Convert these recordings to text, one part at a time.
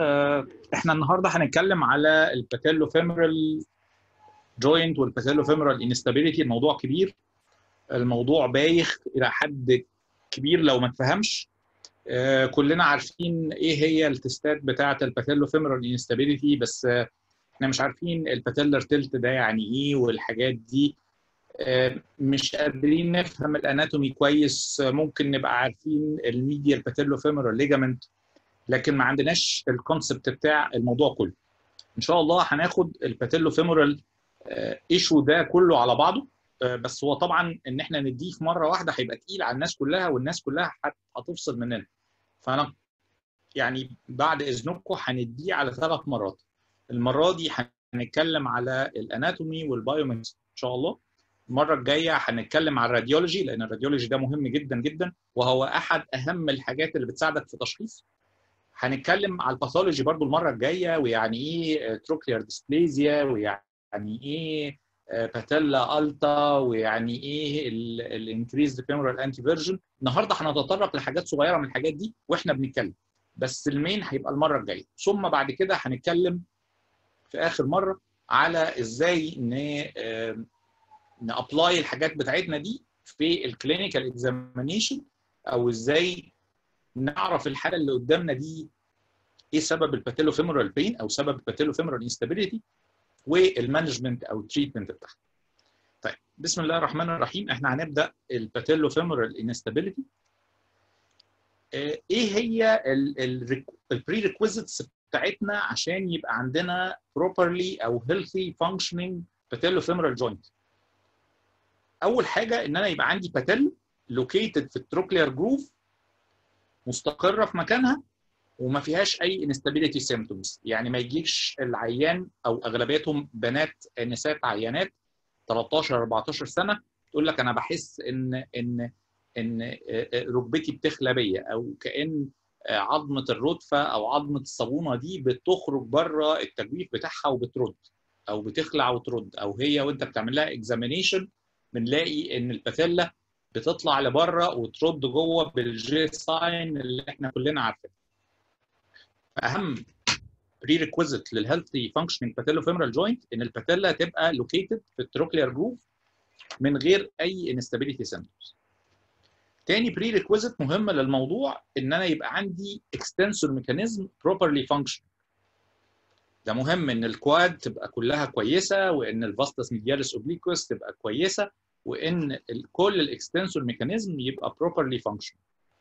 آه، احنا النهارده هنتكلم على الباتيلو فيمرال جوينت والباتيلو فيمرال انستابيليتي الموضوع كبير الموضوع بايخ الى حد كبير لو ما تفهمش آه، كلنا عارفين ايه هي التستات بتاعه الباتيلو فيمرال انستابيليتي بس آه، احنا مش عارفين الباتيلر تلت ده يعني ايه والحاجات دي مش قادرين نفهم الاناتومي كويس ممكن نبقى عارفين الميديال باتيلو فيمرال ليجامنت لكن ما عندناش الكونسبت بتاع الموضوع كله ان شاء الله هناخد الباتيلو فيمورال ايشو ده كله على بعضه بس هو طبعا ان احنا نديه في مره واحده هيبقى تقيل على الناس كلها والناس كلها هتفصل مننا فانا يعني بعد اذنكم هنديه على ثلاث مرات المره دي هنتكلم على الاناتومي والبايوميكس ان شاء الله المره الجايه هنتكلم على الراديولوجي لان الراديولوجي ده مهم جدا جدا وهو احد اهم الحاجات اللي بتساعدك في تشخيص هنتكلم على الباثولوجي برضو المره الجايه ويعني ايه تروكلير ديسبليزيا ويعني ايه باتيلا التا ويعني ايه الانكريزد فيمورال انتي فيرجن النهارده هنتطرق لحاجات صغيره من الحاجات دي واحنا بنتكلم بس المين هيبقى المره الجايه ثم بعد كده هنتكلم في اخر مره على ازاي ن نابلاي الحاجات بتاعتنا دي في الكلينيكال اكزامينيشن او ازاي نعرف الحاله اللي قدامنا دي ايه سبب الباتيلو فيمورال بين او سبب الباتيلو فيمورال انستابيليتي والمانجمنت او التريتمنت بتاعها. طيب بسم الله الرحمن الرحيم احنا هنبدا الباتيلو فيمورال انستابيليتي ايه هي البري ريكويزيتس بتاعتنا عشان يبقى عندنا properly او healthy functioning patellofemoral فيمورال جوينت اول حاجه ان انا يبقى عندي باتيلو لوكيتد في التروكلير جروف مستقره في مكانها وما فيهاش اي انستابيليتي سيمتومز يعني ما يجيش العيان او اغلبيتهم بنات نسات عيانات 13 14 سنه تقول لك انا بحس ان ان ان ركبتي بتخلى بيا او كان عظمه الردفه او عظمه الصابونه دي بتخرج بره التجويف بتاعها وبترد او بتخلع وترد او هي وانت بتعمل لها اكزامينيشن بنلاقي ان الباثيلا بتطلع لبره وترد جوه بالجي ساين اللي احنا كلنا عارفينه. اهم بري ريكويزيت للهيلثي فانكشننج باتيلو فيمورال جوينت ان الباتيلا تبقى لوكيتد في التروكلير جروف من غير اي انستابيليتي سيمبتومز. تاني بري ريكويزيت مهمه للموضوع ان انا يبقى عندي اكستنسور ميكانيزم بروبرلي فانكشن. ده مهم ان الكواد تبقى كلها كويسه وان الفاستس ميدياليس اوبليكوس تبقى كويسه وان كل الاكستنسور ميكانيزم يبقى بروبرلي فانكشن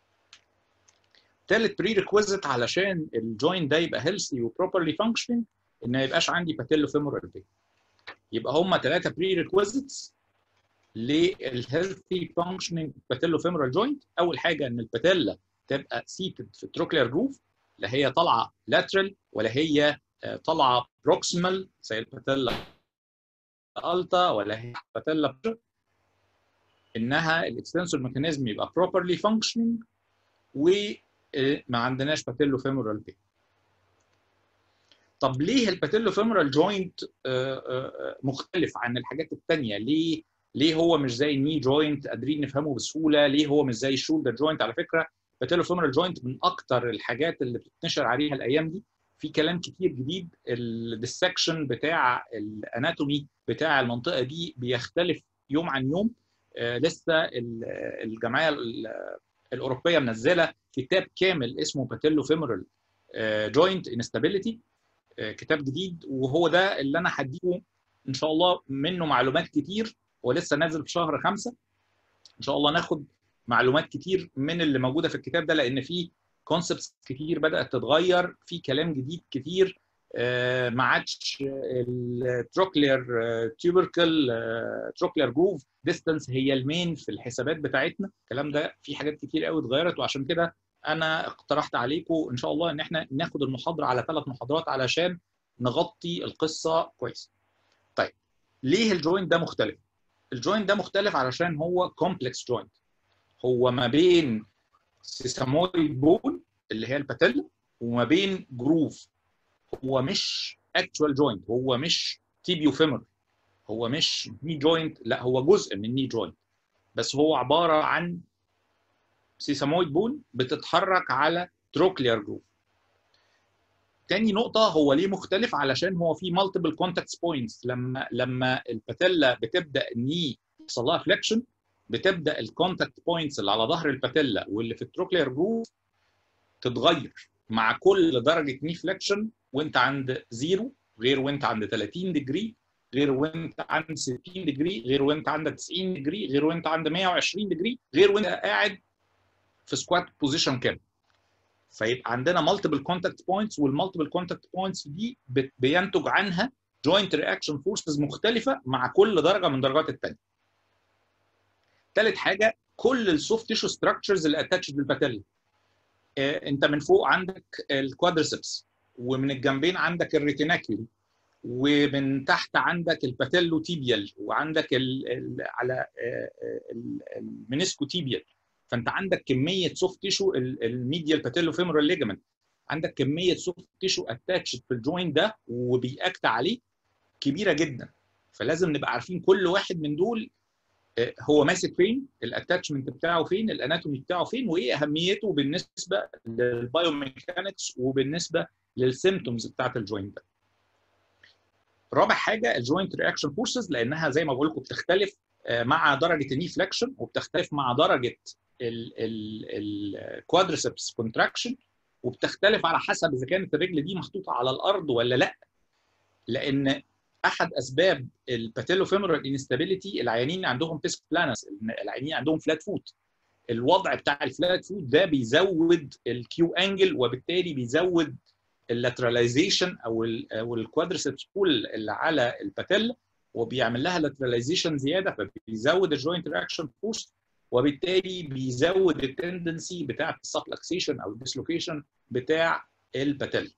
ثالث بري ريكويزيت علشان الجوين ده يبقى هيلثي وبروبرلي فانكشننج ان ما يبقاش عندي باتيلو فيمورال بين يبقى هم ثلاثه بري ريكويزيتس للهيلثي فانكشننج باتيلو فيمورال جوينت اول حاجه ان الباتيلا تبقى سيتد في التروكلير جروف لا هي طالعه لاترال ولا هي طالعه بروكسيمال زي الباتيلا التا ولا هي باتيلا انها الاكستنسور ميكانيزم يبقى بروبرلي فانكشننج وما عندناش باتيلو فيمورال بين طب ليه الباتيلو فيمورال جوينت مختلف عن الحاجات الثانيه ليه ليه هو مش زي الني جوينت قادرين نفهمه بسهوله ليه هو مش زي الشولدر جوينت على فكره الباتيلو فيمورال جوينت من اكتر الحاجات اللي بتتنشر عليها الايام دي في كلام كتير جديد الديسكشن بتاع الاناتومي بتاع المنطقه دي بيختلف يوم عن يوم آه لسه الجمعيه الاوروبيه منزله كتاب كامل اسمه باتيلو فيمورال جوينت انستابيليتي كتاب جديد وهو ده اللي انا هديكم ان شاء الله منه معلومات كتير هو لسه نازل في شهر خمسة ان شاء الله ناخد معلومات كتير من اللي موجوده في الكتاب ده لان في كونسبتس كتير بدات تتغير في كلام جديد كتير ما عادش التروكلير تيوبركل تروكلير جروف ديستانس هي المين في الحسابات بتاعتنا الكلام ده في حاجات كتير قوي اتغيرت وعشان كده انا اقترحت عليكم ان شاء الله ان احنا ناخد المحاضره على ثلاث محاضرات علشان نغطي القصه كويس طيب ليه الجوينت ده مختلف الجوينت ده مختلف علشان هو كومبلكس جوينت هو ما بين سيسامويد بون اللي هي الباتيلا وما بين جروف هو مش اكتوال جوينت هو مش تيبيو فيمر هو مش ني جوينت لا هو جزء من ني جوينت بس هو عباره عن سيسامويد بون بتتحرك على تروكلير جروف تاني نقطة هو ليه مختلف علشان هو في مالتيبل كونتاكت بوينتس لما لما الباتيلا بتبدا ان يحصل لها فليكشن بتبدا الكونتاكت بوينتس اللي على ظهر الباتيلا واللي في التروكلير جروف تتغير مع كل درجة ني فليكشن وانت عند زيرو غير وانت عند 30 ديجري غير وانت عند 60 ديجري غير وانت عند 90 ديجري غير وانت عند 120 ديجري غير وانت قاعد في سكوات بوزيشن كده فيبقى عندنا مالتيبل كونتاكت بوينتس والمالتيبل كونتاكت بوينتس دي بينتج عنها جوينت رياكشن فورسز مختلفه مع كل درجه من درجات الثانيه. ثالث حاجه كل السوفت تيشو ستراكشرز اللي اتاتشد للباتيلا. آه انت من فوق عندك الكوادرسبس ومن الجنبين عندك الريتيناكيولي ومن تحت عندك الباتيلو تيبيال وعندك ال ال على المينيسكو تيبيال فانت عندك كميه سوفت تيشو الميديال باتيلو فيمورال ليجمنت عندك كميه سوفت تيشو اتاتشد في الجوينت ده وبيأكت عليه كبيره جدا فلازم نبقى عارفين كل واحد من دول هو ماسك فين الاتاتشمنت بتاعه فين الاناتومي بتاعه فين وايه اهميته بالنسبه للبايوميكانكس وبالنسبه للسيمتومز بتاعت الجوينت ده رابع حاجه الجوينت رياكشن فورسز لانها زي ما بقول لكم بتختلف مع درجه الني فليكشن وبتختلف مع درجه الكوادريسبس كونتراكشن وبتختلف على حسب اذا كانت الرجل دي محطوطه على الارض ولا لا لان احد اسباب الباتيلوفيمورال انستابيليتي العيانين عندهم بيسك بلانس العيانين عندهم فلات فوت الوضع بتاع الفلات فوت ده بيزود الكيو انجل وبالتالي بيزود اللاتراليزيشن او ال او الكوادريسبس بول اللي على الباتيلا وبيعمل لها لاتراليزيشن زياده فبيزود الجوينت رياكشن فورس وبالتالي بيزود التندنسي بتاع السبلكسيشن او الديسلوكيشن بتاع الباتيلا.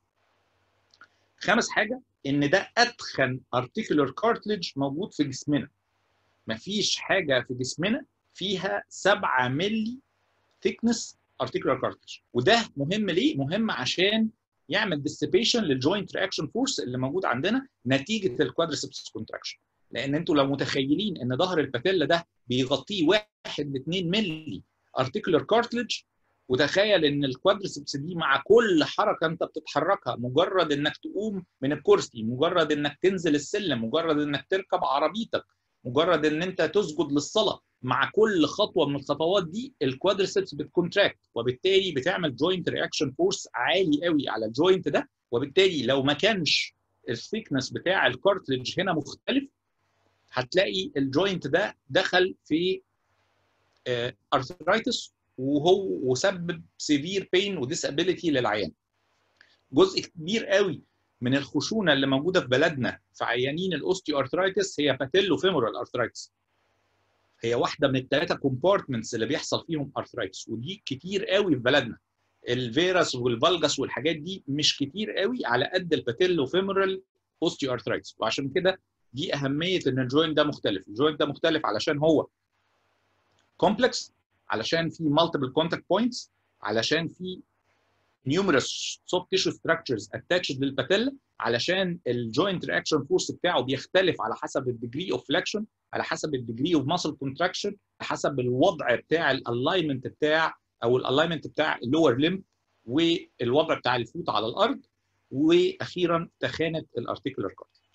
خامس حاجه ان ده اتخن ارتيكولار كارتلج موجود في جسمنا. مفيش حاجه في جسمنا فيها 7 مللي ثيكنس ارتيكولار كارتلج وده مهم ليه؟ مهم عشان يعمل ديسيبيشن للجوينت رياكشن فورس اللي موجود عندنا نتيجه الكوادريسبس كونتراكشن لان انتوا لو متخيلين ان ظهر الباتيلا ده بيغطيه 1 ل 2 مللي ارتيكولار كارتلج وتخيل ان الكوادريسبس دي مع كل حركه انت بتتحركها مجرد انك تقوم من الكرسي مجرد انك تنزل السلم مجرد انك تركب عربيتك مجرد ان انت تسجد للصلاه مع كل خطوه من الخطوات دي الكوادريسبس بتكونتراكت وبالتالي بتعمل جوينت رياكشن فورس عالي قوي على الجوينت ده وبالتالي لو ما كانش الثيكنس بتاع الكارتلج هنا مختلف هتلاقي الجوينت ده دخل في ارثرايتس وهو وسبب سيفير بين وديسابيليتي للعيان جزء كبير قوي من الخشونه اللي موجوده في بلدنا في عيانين الاوستيو ارثرايتس هي باتيلو فيمورال ارثرايتس هي واحده من الثلاثه كومبارتمنتس اللي بيحصل فيهم ارثرايتس ودي كتير قوي في بلدنا الفيروس والفالجس والحاجات دي مش كتير قوي على قد الباتيلو فيمورال اوستيو ارثرايتس وعشان كده دي اهميه ان الجوينت ده مختلف الجوينت ده مختلف علشان هو كومبلكس علشان في مالتيبل كونتاكت بوينتس علشان في numerous soft tissue structures attached للباتيلا علشان الجوينت رياكشن فورس بتاعه بيختلف على حسب الديجري اوف فليكشن على حسب الديجري اوف ماسل كونتراكشن على حسب الوضع بتاع الالاينمنت بتاع او الالاينمنت بتاع اللور ليمب والوضع بتاع الفوت على الارض واخيرا تخانه الارتيكولار كارتلج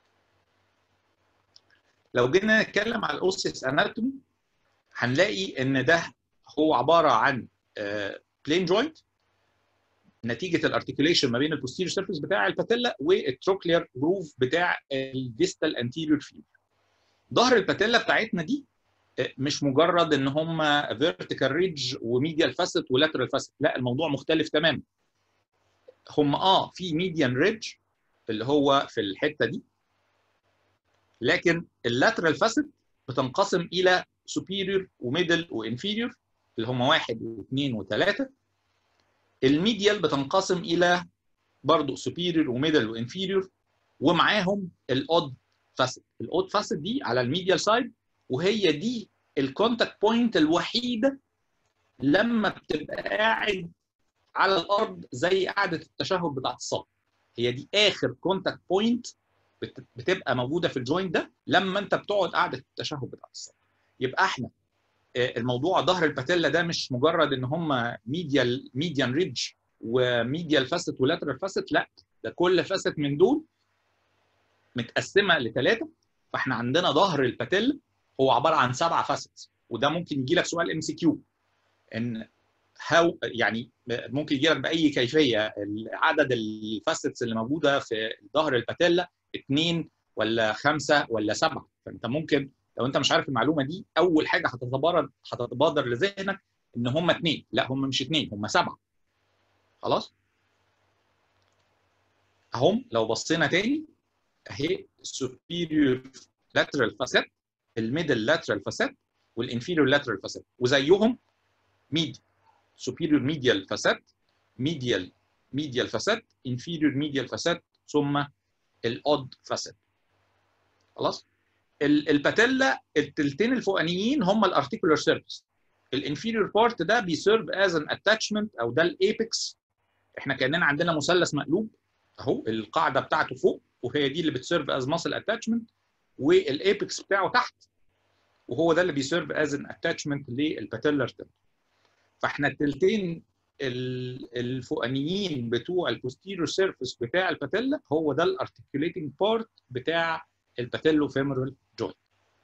لو جينا نتكلم على الاوسيس اناتومي هنلاقي ان ده هو عباره عن بلين جوينت نتيجه الارتكيوليشن ما بين البوستيريور سيرفيس بتاع الباتيلا والتروكلير جروف بتاع الديستال انتيريور فيو ظهر الباتيلا بتاعتنا دي مش مجرد ان هم فيرتيكال ريدج وميديال فاسيت ولاترال فاسيت لا الموضوع مختلف تماما هم اه في ميديان ريدج اللي هو في الحته دي لكن اللاترال فاسيت بتنقسم الى سوبيريور وميدل وانفيريور اللي هم واحد واثنين وثلاثه الميديال بتنقسم الى برضه سوبيريور وميدل وانفيريور ومعاهم الاود فاسيت الاود فاسيت دي على الميديال سايد وهي دي الكونتاكت بوينت الوحيده لما بتبقى قاعد على الارض زي قاعده التشهد بتاعت الصلاه هي دي اخر كونتاكت بوينت بتبقى موجوده في الجوينت ده لما انت بتقعد قاعده التشهد بتاعت الصلاه يبقى احنا الموضوع ظهر الباتيلا ده مش مجرد ان هم ميديال ميديان ريدج وميديال فاسيت ولاترال فاسيت لا ده كل فاسيت من دول متقسمه لثلاثه فاحنا عندنا ظهر الباتيلا هو عباره عن سبعه فاسيتس وده ممكن يجي لك سؤال ام سي كيو ان هاو يعني ممكن يجي لك باي كيفيه عدد الفاسيتس اللي موجوده في ظهر الباتيلا اثنين ولا خمسه ولا سبعه فانت ممكن لو انت مش عارف المعلومه دي اول حاجه هتتبادر هتتبادر لذهنك ان هم اثنين لا هم مش اثنين هم سبعه خلاص اهم لو بصينا تاني اهي superior lateral facet الميدل lateral facet والانفيريور lateral facet وزيهم ميد superior medial facet medial medial facet inferior medial facet ثم الاود facet خلاص الباتيلا التلتين الفوقانيين هم الارتيكولار سيرفيس الانفيريور بارت ده بيسيرف از ان اتاتشمنت او ده الايبكس احنا كاننا عندنا مثلث مقلوب اهو القاعده بتاعته فوق وهي دي اللي بتسيرف از ماسل اتاتشمنت والايبكس بتاعه تحت وهو ده اللي بيسيرف از ان اتاتشمنت للباتيلر تندون فاحنا التلتين الفوقانيين بتوع البوستيريور سيرفيس بتاع الباتيلا هو ده الارتكيوليتنج بارت بتاع الباتيلو فيمورال جوينت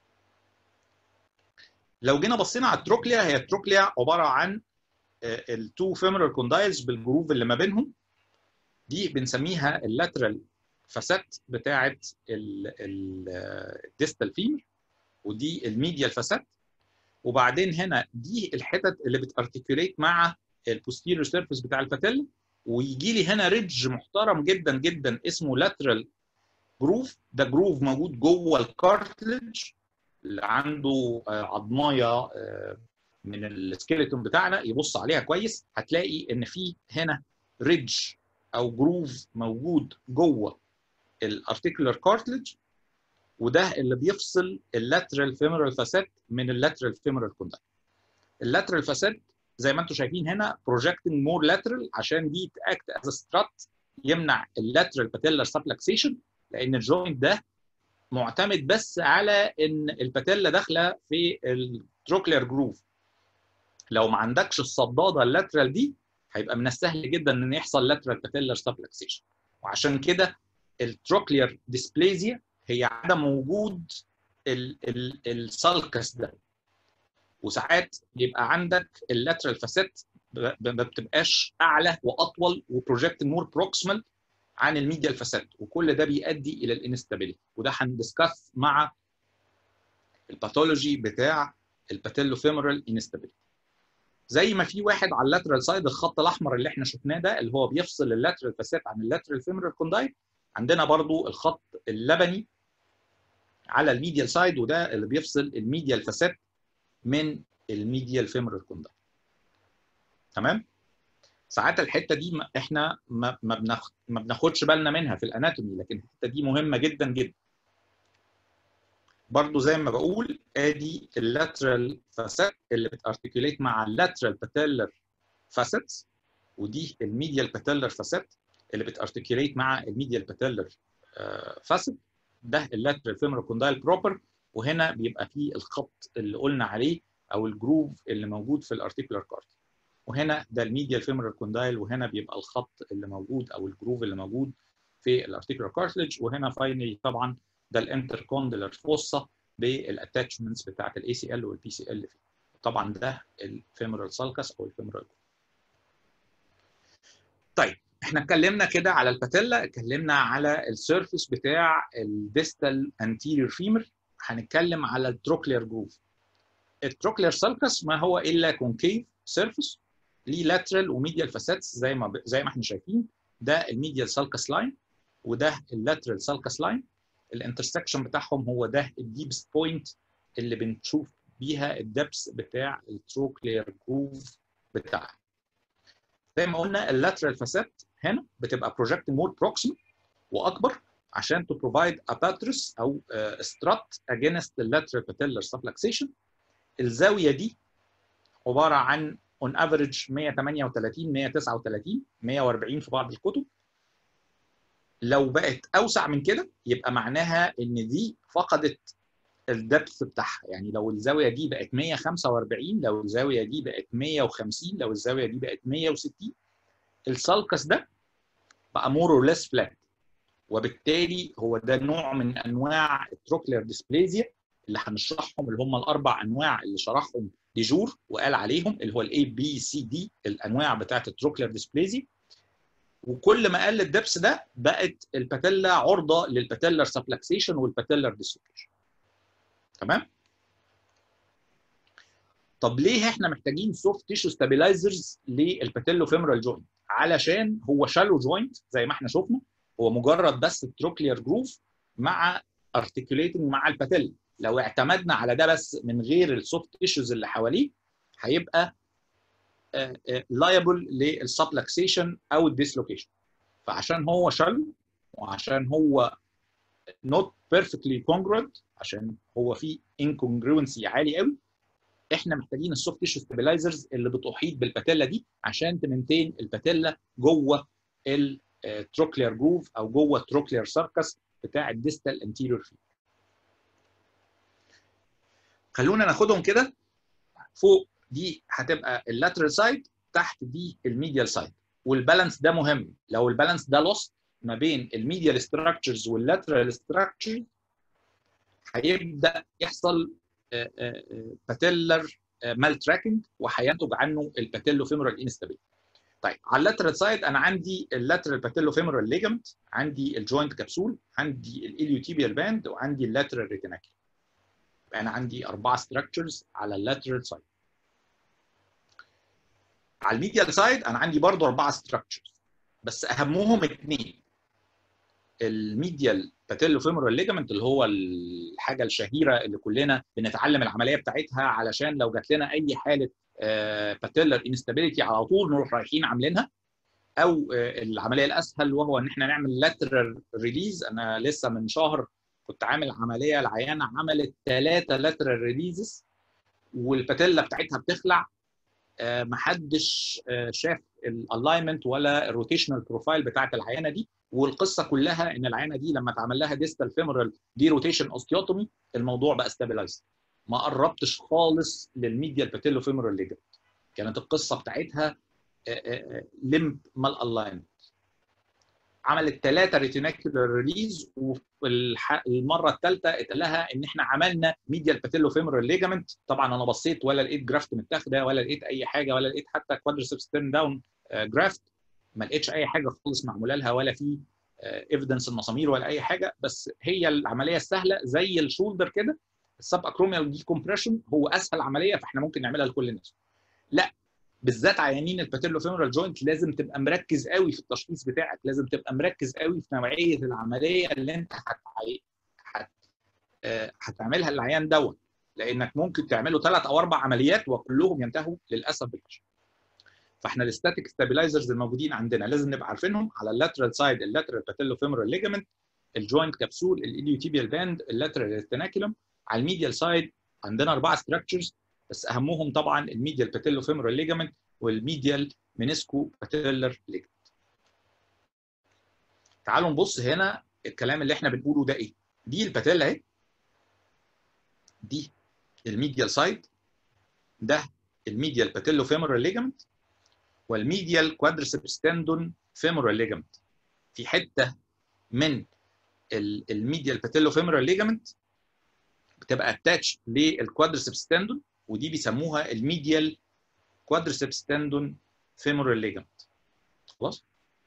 لو جينا بصينا على التروكليا هي التروكليا عباره عن التو فيمورال كوندايلز بالجروف اللي ما بينهم دي بنسميها اللاترال فاسات بتاعه الديستال فيمر ودي الميديال فاسات وبعدين هنا دي الحتت اللي بتارتكيوليت مع البوستيريور سيرفيس بتاع الباتيلا ويجي لي هنا ريدج محترم جدا جدا اسمه لاترال جروف ده جروف موجود جوه الكارتلج اللي عنده عظمايه من السكيلتون بتاعنا يبص عليها كويس هتلاقي ان في هنا ريدج او جروف موجود جوه الارتيكولار كارتلج وده اللي بيفصل اللاترال فيمورال فاسات من اللاترال فيمورال كوندايل اللاترال فاسات زي ما انتم شايفين هنا بروجكتنج مور لاترال عشان دي تاكت از سترات يمنع اللاترال باتيلر سبلكسيشن لان الجوينت ده معتمد بس على ان الباتيلا داخله في التروكلير جروف لو ما عندكش الصداده اللاترال دي هيبقى من السهل جدا ان يحصل لاترال باتيلر سبلكسيشن وعشان كده التروكلير ديسبليزيا هي عدم وجود السالكس ده وساعات يبقى عندك اللاترال فاسيت ما بتبقاش اعلى واطول وبروجكت مور بروكسيمال عن الميديال فاسيت وكل ده بيؤدي الى الانستابيليتي وده هندسكس مع الباثولوجي بتاع الباتيلو فيمورال انستابيليتي زي ما في واحد على اللاترال سايد الخط الاحمر اللي احنا شفناه ده اللي هو بيفصل اللاترال فاسيت عن اللاترال فيمورال كوندايل عندنا برضو الخط اللبني على الميديال سايد وده اللي بيفصل الميديال فاسيت من الميديال فيمورال كوندايل تمام ساعات الحته دي احنا ما ما بناخدش بالنا منها في الاناتومي لكن الحته دي مهمه جدا جدا برضو زي ما بقول ادي اللاترال فاسيت اللي بتارتكيوليت مع اللاترال باتيلر فاسيتس ودي الميديال باتيلر فاسيت اللي بتارتكيوليت مع الميديال باتيلر فاسيت ده اللاترال فيمورال كوندايل بروبر وهنا بيبقى فيه الخط اللي قلنا عليه او الجروف اللي موجود في الارتيكولار كارت وهنا ده الميديال فيمورال كوندايل وهنا بيبقى الخط اللي موجود او الجروف اللي موجود في الارتيكولار كارتلج وهنا فاينلي طبعا ده الانتركونديلر فوسا بالاتاتشمنتس بتاعت الاي سي ال والبي سي ال طبعا ده الفيمورال سالكس او الفيمورال طيب احنا اتكلمنا كده على الباتيلا اتكلمنا على السيرفيس بتاع الديستال انتيريور فيمر هنتكلم على التروكلير جروف التروكلير سالكس ما هو الا كونكيف سيرفيس ليه لاترال وميديال فاسيتس زي ما ب... زي ما احنا شايفين ده الميديال سالكس لاين وده اللاترال سالكس لاين الانترسكشن بتاعهم هو ده الديبست بوينت اللي بنشوف بيها الدبس بتاع التروكلير جروف بتاعها زي ما قلنا اللاترال فاسيت هنا بتبقى بروجكت مور بروكسيمال واكبر عشان تو بروفايد اباترس او سترات اجينست اللاترال باتيلر سبلكسيشن الزاويه دي عباره عن اون افريج 138 139 140 في بعض الكتب لو بقت اوسع من كده يبقى معناها ان دي فقدت الدبث بتاعها يعني لو الزاويه دي بقت 145 لو الزاويه دي بقت 150 لو الزاويه دي بقت 160 السالكس ده بقى مور اور ليس فلات وبالتالي هو ده نوع من انواع التروكلير ديسبليزيا اللي هنشرحهم اللي هم الاربع انواع اللي شرحهم ديجور وقال عليهم اللي هو الاي بي سي دي الانواع بتاعت التروكلير ديسبليزيا وكل ما قل الدبس ده بقت الباتيلا عرضه للباتيلر سبلكسيشن والباتيلر ديسلوكيشن تمام طب ليه احنا محتاجين سوفت تيشو ستابلايزرز للباتيلو فيمورال جوينت علشان هو شالو جوينت زي ما احنا شفنا هو مجرد بس تروكلير جروف مع ارتكيوليتنج مع الباتيلا لو اعتمدنا على ده بس من غير السوفت تيشوز اللي حواليه هيبقى لايبل للسبلكسيشن او الديسلوكيشن فعشان هو شالو وعشان هو not perfectly congruent عشان هو فيه incongruency عالي قوي احنا محتاجين السوفت تيشو ستابلايزرز اللي بتحيط بالباتيلا دي عشان تمنتين الباتيلا جوه التروكلير جروف او جوه التروكلير ساركس بتاع الديستال انتيريور فيل خلونا ناخدهم كده فوق دي هتبقى اللاترال سايد تحت دي الميديال سايد والبالانس ده مهم لو البالانس ده لوست ما بين الميديال ستراكشرز واللاترال ستراكشرز هيبدا يحصل باتيلر مال تراكنج وهينتج عنه الباتيلو فيمورال انستابيلتي طيب على اللاترال سايد انا عندي اللاترال باتيلو فيمورال ليجمنت عندي الجوينت كبسول عندي الاليوتيبيال باند وعندي اللاترال ريتيناكل انا عندي اربعه ستراكشرز على اللاترال سايد على الميديال سايد انا عندي برضو اربعه ستراكشرز بس اهمهم اثنين الميديال باتيلو فيمورال ليجمنت اللي هو الحاجه الشهيره اللي كلنا بنتعلم العمليه بتاعتها علشان لو جات لنا اي حاله باتيلر انستابيليتي على طول نروح رايحين عاملينها او العمليه الاسهل وهو ان احنا نعمل لاترال ريليز انا لسه من شهر كنت عامل عمليه العيانه عملت ثلاثه لاترال ريليزز والباتيلا بتاعتها بتخلع محدش شاف الالاينمنت ولا الروتيشنال بروفايل بتاعت العيانه دي والقصه كلها ان العيانه دي لما اتعمل لها ديستال فيمورال دي روتيشن اوستيوتومي الموضوع بقى ستابلايز ما قربتش خالص للميديال باتيلو فيمورال ليجمنت كانت القصه بتاعتها لمب مال الاينمنت عملت ثلاثه ريتيناكولار ريليز وفي المره الثالثه اتقال لها ان احنا عملنا ميديال باتيلو فيمورال ليجمنت طبعا انا بصيت ولا لقيت جرافت متاخده ولا لقيت اي حاجه ولا لقيت حتى كوادرسبس تيرن داون جرافت ما لقيتش اي حاجه خالص معموله لها ولا في ايفيدنس المسامير ولا اي حاجه بس هي العمليه السهله زي الشولدر كده السب اكروميال دي كومبريشن هو اسهل عمليه فاحنا ممكن نعملها لكل الناس لا بالذات عيانين الباتيلو فيمورال جوينت لازم تبقى مركز قوي في التشخيص بتاعك لازم تبقى مركز قوي في نوعيه العمليه اللي انت هتعي... هت... هتعملها للعيان دوت لانك ممكن تعمله ثلاث او اربع عمليات وكلهم ينتهوا للاسف بالفشل فاحنا الستاتيك ستابلايزرز الموجودين عندنا لازم نبقى عارفينهم على اللاترال سايد اللاترال باتيلو فيمورال ليجمنت الجوينت كبسول الاليوتيبيال باند اللاترال ريتيناكولم على الميديال سايد عندنا اربعه ستراكشرز بس اهمهم طبعا الميديال باتيلو فيمورال ليجمنت والميديال منسكو باتيلر ليجمنت تعالوا نبص هنا الكلام اللي احنا بنقوله ده ايه دي الباتيلا اهي دي الميديال سايد ده الميديال باتيلو فيمورال ليجمنت والميديال كوادرسبس تندون فيمورال ليجمنت في حته من الميديال باتيلو فيمورال ليجمنت بتبقى اتاتش للكوادرسبس تندون ودي بيسموها الميديال كوادرسبس تندون فيمورال ليجمنت خلاص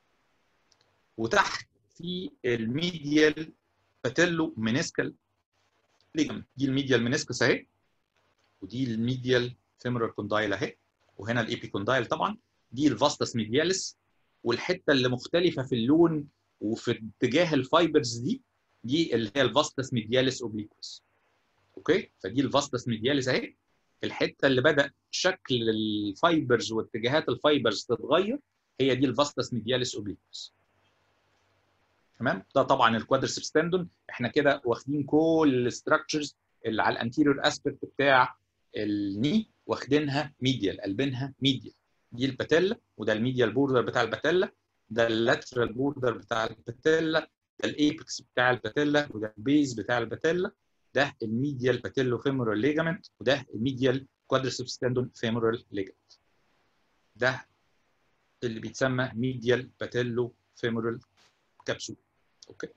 وتحت في الميديال باتيلو منسكال ليجمنت دي الميديال منسكس اهي ودي الميديال فيمورال كوندايل اهي وهنا الايبي كوندايل طبعا دي الفاستس ميدياليس والحته اللي مختلفه في اللون وفي اتجاه الفايبرز دي دي اللي هي الفاستس ميدياليس اوبليكوس اوكي فدي الفاستس ميدياليس اهي الحته اللي بدا شكل الفايبرز واتجاهات الفايبرز تتغير هي دي الفاستس ميدياليس اوبليكوس تمام ده طبعا الكوادرسبس تندون احنا كده واخدين كل الستراكشرز اللي على الانتيريور اسبكت بتاع الني واخدينها ميديال قلبينها ميديال دي الباتيلا وده الميديال بوردر بتاع الباتيلا ده اللاترال بوردر بتاع الباتيلا ده الايبكس بتاع الباتيلا وده البيز بتاع الباتيلا ده الميديال باتيلو فيمورال ليجامنت وده الميديال كوادرسبس تندون فيمورال ليجامنت ده اللي بيتسمى ميديال باتيلو فيمورال كبسول اوكي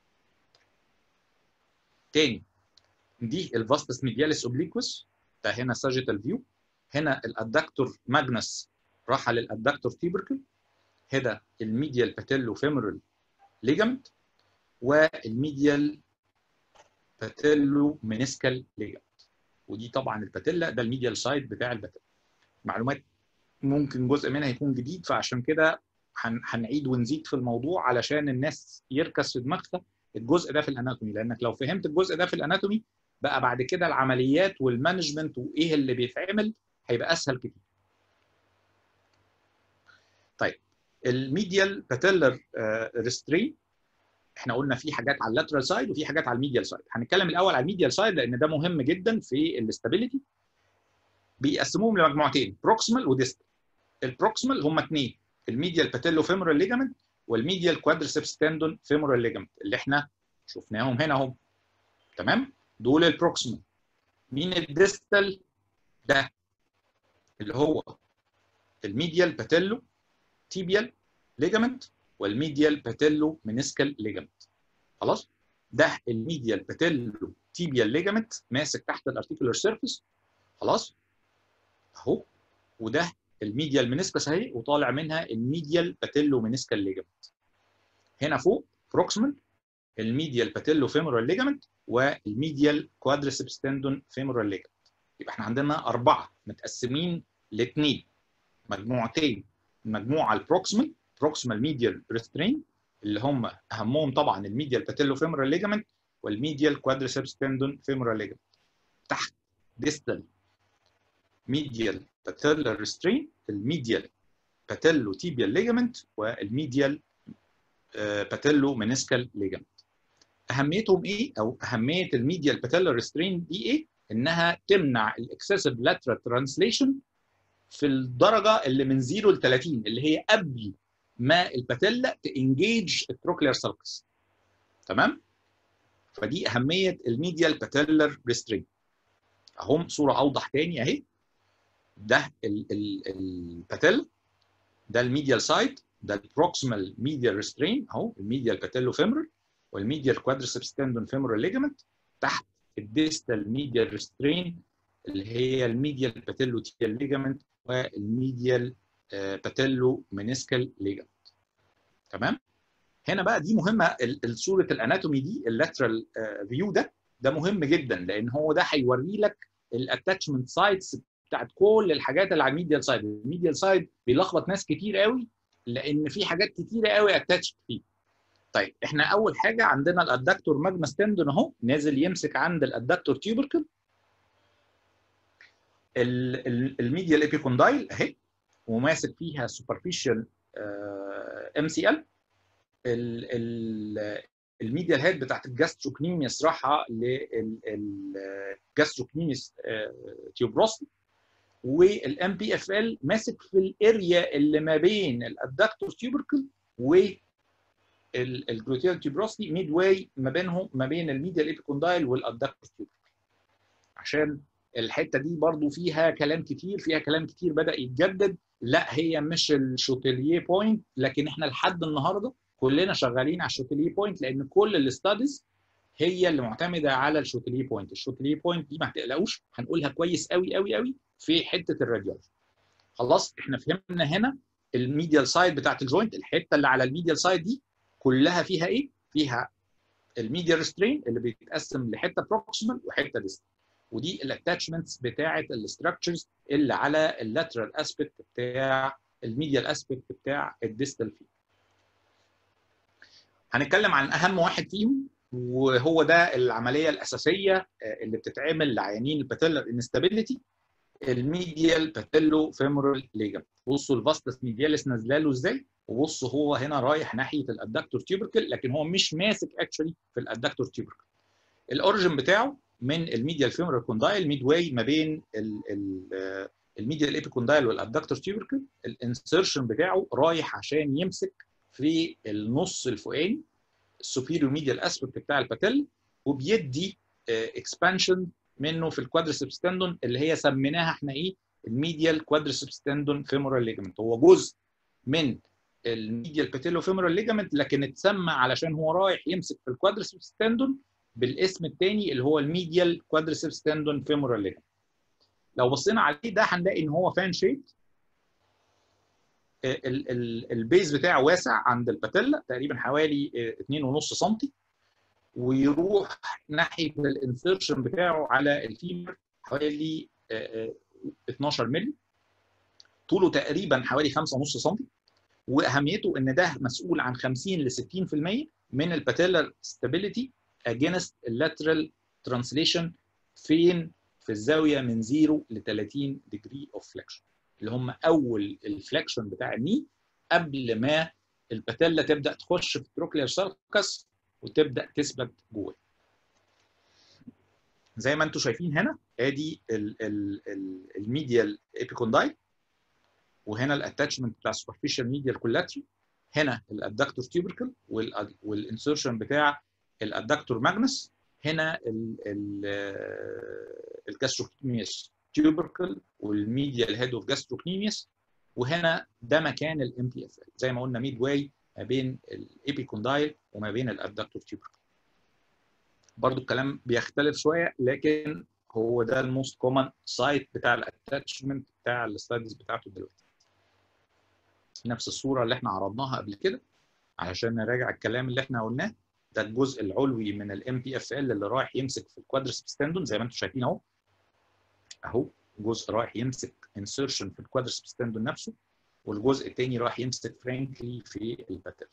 تاني دي الفاستس ميدياليس اوبليكوس ده هنا ساجيتال فيو هنا الادكتور ماجنس راح للادكتور تيبركل هنا الميديال باتيلو فيمورال ليجامنت والميديال باتيلو منسكال ليجامنت ودي طبعا الباتيلا ده الميديال سايد بتاع الباتيلا معلومات ممكن جزء منها يكون جديد فعشان كده هنعيد ونزيد في الموضوع علشان الناس يركز في دماغها الجزء ده في الاناتومي لانك لو فهمت الجزء ده في الاناتومي بقى بعد كده العمليات والمانجمنت وايه اللي بيتعمل هيبقى اسهل كتير. طيب الميديال باتيلر ريسترين احنا قلنا في حاجات على اللاترال سايد وفي حاجات على الميديال سايد هنتكلم الاول على الميديال سايد لان ده مهم جدا في الاستابيليتي بيقسموهم لمجموعتين بروكسيمال وديستال البروكسيمال هم اثنين الميديال باتيلو فيمورال ليجامنت والميديال كوادريسبس تندون فيمورال ليجامنت اللي احنا شفناهم هنا اهو تمام دول البروكسيمال مين الديستال ده اللي هو الميديال باتيلو تيبيال ليجامنت والميديال باتيلو منسكال ليجامنت خلاص ده الميديال باتيلو تيبيال ليجامنت ماسك تحت الارتيكولار سيرفيس خلاص اهو وده الميديال منسكس اهي وطالع منها الميديال باتيلو منسكال ليجامنت هنا فوق بروكسيمال الميديال باتيلو فيمورال ليجامنت والميديال كوادريسبس تندون فيمورال ليجامنت يبقى احنا عندنا اربعه متقسمين لاثنين مجموعتين المجموعه البروكسيمال بروكسيمال ميديال ريسترين اللي هم اهمهم طبعا الميديال باتيلو فيمورال ليجامنت والميديال كوادريسبس تندون فيمورال ليجامنت تحت ديستال ميديال باتيلر ريسترين الميديال باتيلو تيبيال ليجامنت والميديال باتيلو منسكال ليجامنت اهميتهم ايه او اهميه الميديال باتيلر ريسترين دي ايه انها تمنع الاكسسيف لاترال ترانسليشن في الدرجه اللي من 0 ل 30 اللي هي قبل ما الباتيلا تانجيج التروكلير سالكس تمام فدي اهميه الميديال باتيلر ريسترين اهم صوره اوضح تاني اهي ده الباتيل ده الميديال سايد ده البروكسيمال ميديال ريسترين اهو الميديال باتيلو فيمورال والميديال كوادريسبس تندون فيمورال ليجامنت تحت الديستال ميديال ريسترين اللي هي الميديال باتيلو تيال ليجامنت والميديال باتيلو منسكال ليجامنت تمام هنا بقى دي مهمه صوره الاناتومي دي اللاترال فيو ده ده مهم جدا لان هو ده هيوري لك الاتاتشمنت سايتس بتاعت كل الحاجات اللي على الميديال سايد الميديال سايد بيلخبط ناس كتير قوي لان في حاجات كتيره قوي اتاتش فيه طيب احنا اول حاجه عندنا الادكتور ماجنس تندون اهو نازل يمسك عند الادكتور تيوبركل الميديال ايبيكوندايل اهي وماسك فيها سوبرفيشال ام سي ال الميديال هيد بتاعت الجاستروكنيميوس راحه للجاستروكنيميوس تيوبروسي والام بي اف ال ماسك في الاريا اللي ما بين الادكتور تيوبركل والجلوتيال تيوبروسي ميد واي ما بينهم ما بين الميديال ايبيكوندايل والادكتور تيوبركل عشان الحته دي برضو فيها كلام كتير فيها كلام كتير بدا يتجدد لا هي مش الشوتيليه بوينت لكن احنا لحد النهارده كلنا شغالين على الشوتيليه بوينت لان كل الاستاديز هي اللي معتمده على الشوتيليه بوينت الشوتيليه بوينت دي ما تقلقوش هنقولها كويس قوي قوي قوي في حته الراديولوجي خلاص احنا فهمنا هنا الميديال سايد بتاعت الجوينت الحته اللي على الميديال سايد دي كلها فيها ايه فيها الميديال سترين اللي بيتقسم لحته بروكسيمال وحته ديستال ودي الاتاتشمنتس بتاعه الاستراكشرز اللي على اللاترال اسبكت بتاع الميديال اسبكت بتاع الديستال فيه هنتكلم عن اهم واحد فيهم وهو ده العمليه الاساسيه اللي بتتعمل لعيانين الباتيلر انستابيليتي الميديال باتيلو فيمورال ليجامنت بصوا الفاستس ميدياليس نازله له ازاي وبصوا هو هنا رايح ناحيه الادكتور تيوبركل لكن هو مش ماسك اكشولي في الادكتور تيوبركل الاوريجن بتاعه من الميديال فيمورال كوندايل ميد واي ما بين الميديال ايبيكوندايل والادكتور تيوبركل الانسرشن بتاعه رايح عشان يمسك في النص الفوقاني السوبيريور ميديال اسبكت بتاع الباتيل وبيدي اكسبانشن منه في الكوادريسبس تندون اللي هي سميناها احنا ايه الميديال كوادريسبس تندون فيمورال ليجمنت هو جزء من الميديال باتيلو فيمورال ليجامنت لكن اتسمى علشان هو رايح يمسك في الكوادرسبس تندون بالاسم الثاني اللي هو الميديال كوادرسبس تندون فيمورال ليجامنت لو بصينا عليه ده هنلاقي ان هو فان شيب البيز بتاعه واسع عند الباتيلا تقريبا حوالي 2.5 سم ويروح ناحيه الانسرشن بتاعه على الفيمر حوالي 12 مللي طوله تقريبا حوالي 5.5 سم واهميته ان ده مسؤول عن 50 ل 60% من الباتيلر ستابيليتي اجينست اللاترال ترانسليشن فين في الزاويه من 0 ل 30 ديجري اوف فليكشن اللي هم اول الفليكشن بتاع الني قبل ما الباتيلا تبدا تخش في التروكلير ساركس وتبدا تثبت جواه زي ما انتم شايفين هنا ادي الميديال ايبيكونداي وهنا الاتاتشمنت بتاع السوبرفيشال ميديال كولاتري هنا الادكتور تيوبركل والانسرشن بتاع الادكتور ماجنس هنا الجاستروكنيميس تيوبركل والميديال هيد اوف جاستروكنيميس وهنا ده مكان الام بي اف ال زي ما قلنا ميد واي ما بين الايبيكوندايل وما بين الادكتور تيوبركل برضو الكلام بيختلف شويه لكن هو ده الموست كومن سايت بتاع الاتاتشمنت بتاع السلايدز بتاعته دلوقتي نفس الصوره اللي احنا عرضناها قبل كده علشان نراجع الكلام اللي احنا قلناه ده الجزء العلوي من الام بي اف ال اللي رايح يمسك في الكوادرسبس تندون زي ما انتم شايفين اهو اهو جزء رايح يمسك انسرشن في الكوادرسبس تندون نفسه والجزء الثاني رايح يمسك فرانكلي في الباتل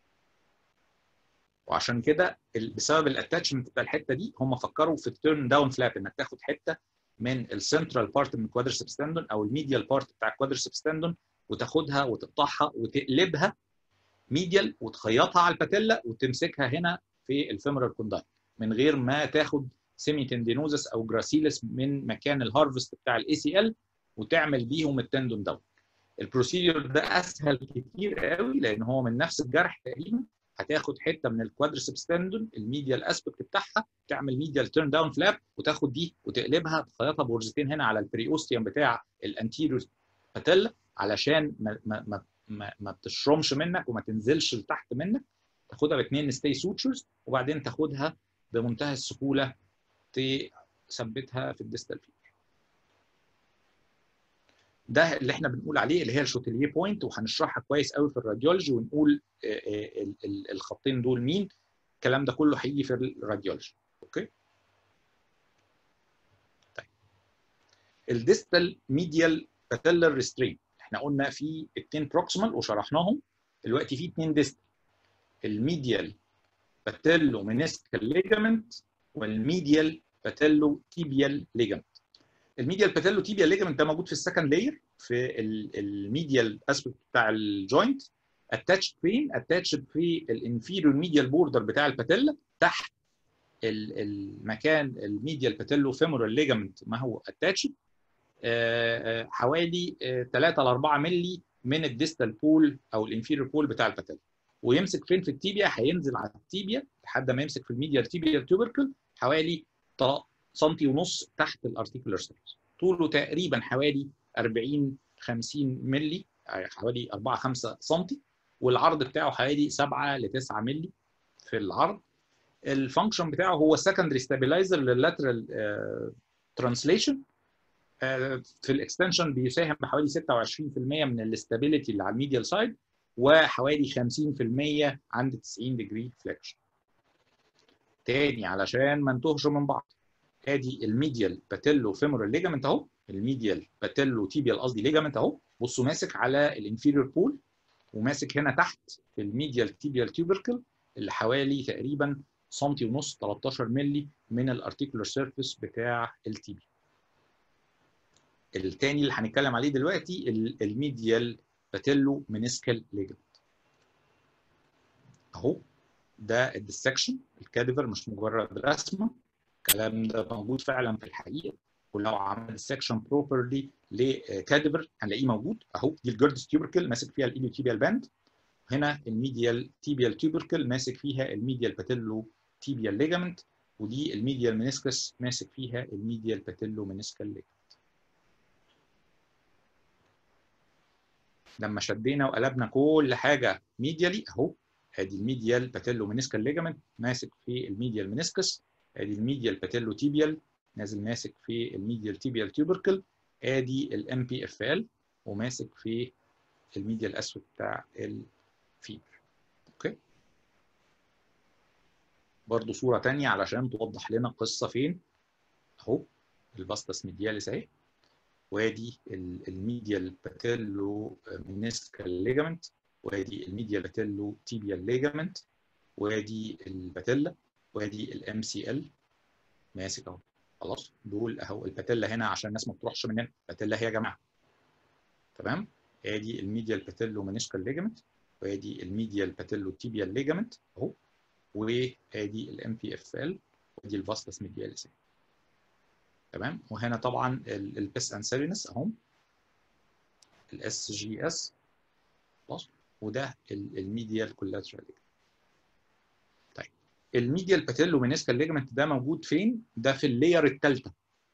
وعشان كده بسبب الاتاتشمنت بتاع الحته دي هم فكروا في التيرن داون فلاب انك تاخد حته من السنترال بارت من الكوادرسبس تندون او الميديال بارت بتاع الكوادرسبس تندون وتاخدها وتقطعها وتقلبها ميديال وتخيطها على الباتيلا وتمسكها هنا في الفيمورال كونداي من غير ما تاخد سيمي تندينوزس او جراسيلس من مكان الهارفست بتاع الاي سي ال وتعمل بيهم التندون داون البروسيدور ده اسهل كتير قوي لان هو من نفس الجرح تقريبا هتاخد حته من الكوادرسبس تندون الميديال اسبكت بتاعها تعمل ميديال تيرن داون فلاب وتاخد دي وتقلبها تخيطها بغرزتين هنا على البريوستيوم بتاع الانتيريور باتيلا علشان ما ما ما ما, ما بتشرمش منك وما تنزلش لتحت منك تاخدها باثنين ستي سوتشرز وبعدين تاخدها بمنتهى السهوله تثبتها في الديستال فيبر ده اللي احنا بنقول عليه اللي هي الشوتيليه بوينت وهنشرحها كويس قوي في الراديولوجي ونقول الخطين دول مين الكلام ده كله هيجي في الراديولوجي اوكي طيب الديستال ميديال باتيلر ريسترين احنا قلنا في اثنين بروكسيمال وشرحناهم دلوقتي في اثنين ديستال الميديال باتيلو منسكال ليجامنت والميديال باتيلو تيبيال ليجامنت الميديال باتيلو تيبيال ليجامنت ده موجود في السكند لاير في الميديال اسبكت بتاع الجوينت اتاتشد فين؟ اتاتشد في الانفيريور ميديال بوردر بتاع الباتيلا تحت المكان الميديال باتيلو فيمورال ليجامنت ما هو اتاتشد حوالي 3 ل 4 مللي من الديستال بول او الانفيريور بول بتاع الباتيلا ويمسك فين في التيبيا هينزل على التيبيا لحد ما يمسك في الميديال تيبيال تيوبركل حوالي سنتي ونص تحت الارتيكولار سيرفيس طوله تقريبا حوالي 40 50 مللي حوالي 4 5 سم والعرض بتاعه حوالي 7 ل 9 مللي في العرض الفانكشن بتاعه هو سكندري ستابلايزر لللاترال ترانسليشن في الاكستنشن بيساهم بحوالي 26% من الاستابيليتي اللي على الميديال سايد وحوالي 50% عند 90 ديجري فليكشن تاني علشان ما نتوهش من بعض ادي الميديال باتيلو فيمورال ليجامنت اهو الميديال باتيلو تيبيال قصدي ليجامنت اهو بصوا ماسك على الانفيريور بول وماسك هنا تحت في الميديال تيبيال تيوبركل اللي حوالي تقريبا سنتي ونص 13 مللي من الارتيكولار سيرفيس بتاع التيبي التاني اللي هنتكلم عليه دلوقتي الميديال باتيلو منسكال ليجامنت اهو ده الديسكشن الكاديفر مش مجرد رسمه الكلام ده موجود فعلا في الحقيقه ولو عمل السكشن بروبرلي لكاديفر هنلاقيه موجود اهو دي الجيردس تيوبركل ماسك فيها الايليوتيبيال باند هنا الميديال تيبيال تيوبركل ماسك فيها الميديال باتيلو تيبيال ليجامنت ودي الميديال منسكس ماسك فيها الميديال باتيلو منسكال ليجامنت لما شدينا وقلبنا كل حاجه ميديالي اهو ادي الميديال باتيلو منسكال ليجامنت ماسك في الميديال منسكس ادي الميديال باتيلو تيبيال نازل ماسك في الميديال تيبيال تيوبركل ادي الام بي اف ال وماسك في الميديال الاسود بتاع الفيبر اوكي برضو صوره ثانيه علشان توضح لنا القصه فين اهو الباستس ميدياليس اهي وادي الميديال باتيلو منسكال ليجامنت وادي الميديال باتيلو تيبيال ليجامنت وادي الباتيلا وادي الام سي ال ماسك اهو خلاص دول اهو الباتيلا هنا عشان الناس ما تروحش مننا الباتيلا هي يا جماعه تمام ادي الميديال باتيلو منسكال ليجامنت وادي الميديال باتيلو تيبيال ليجامنت اهو وادي الام بي اف ال وادي الفاستس ميدياليس تمام وهنا طبعا البيس انسيرينس اهو الاس جي اس خلاص وده الميديال كولاترال طيب الميديال باتيلو منسكال ليجمنت ده موجود فين؟ ده في اللاير الثالثه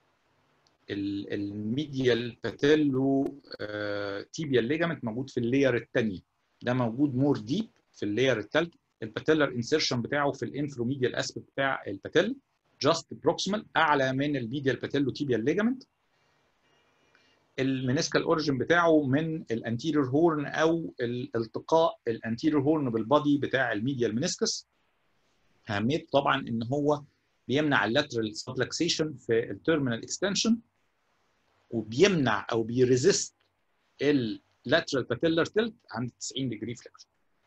الميديال باتيلو تيبيال ليجمنت موجود في اللاير الثانيه ده موجود مور ديب في اللاير الثالثه الباتيلر انسيرشن بتاعه في الانفروميديال اسبكت بتاع الباتيل جاست بروكسيمال اعلى من الميديال باتيلو تيبيال ليجمنت المنسكال اوريجن بتاعه من الانتيريور هورن او الالتقاء الانتيريور هورن بالبادي بتاع الميديال منسكس اهميته طبعا ان هو بيمنع اللاترال سبلكسيشن في التيرمينال اكستنشن وبيمنع او بيريزست اللاترال باتيلر تلت عند 90 ديجري فليكشن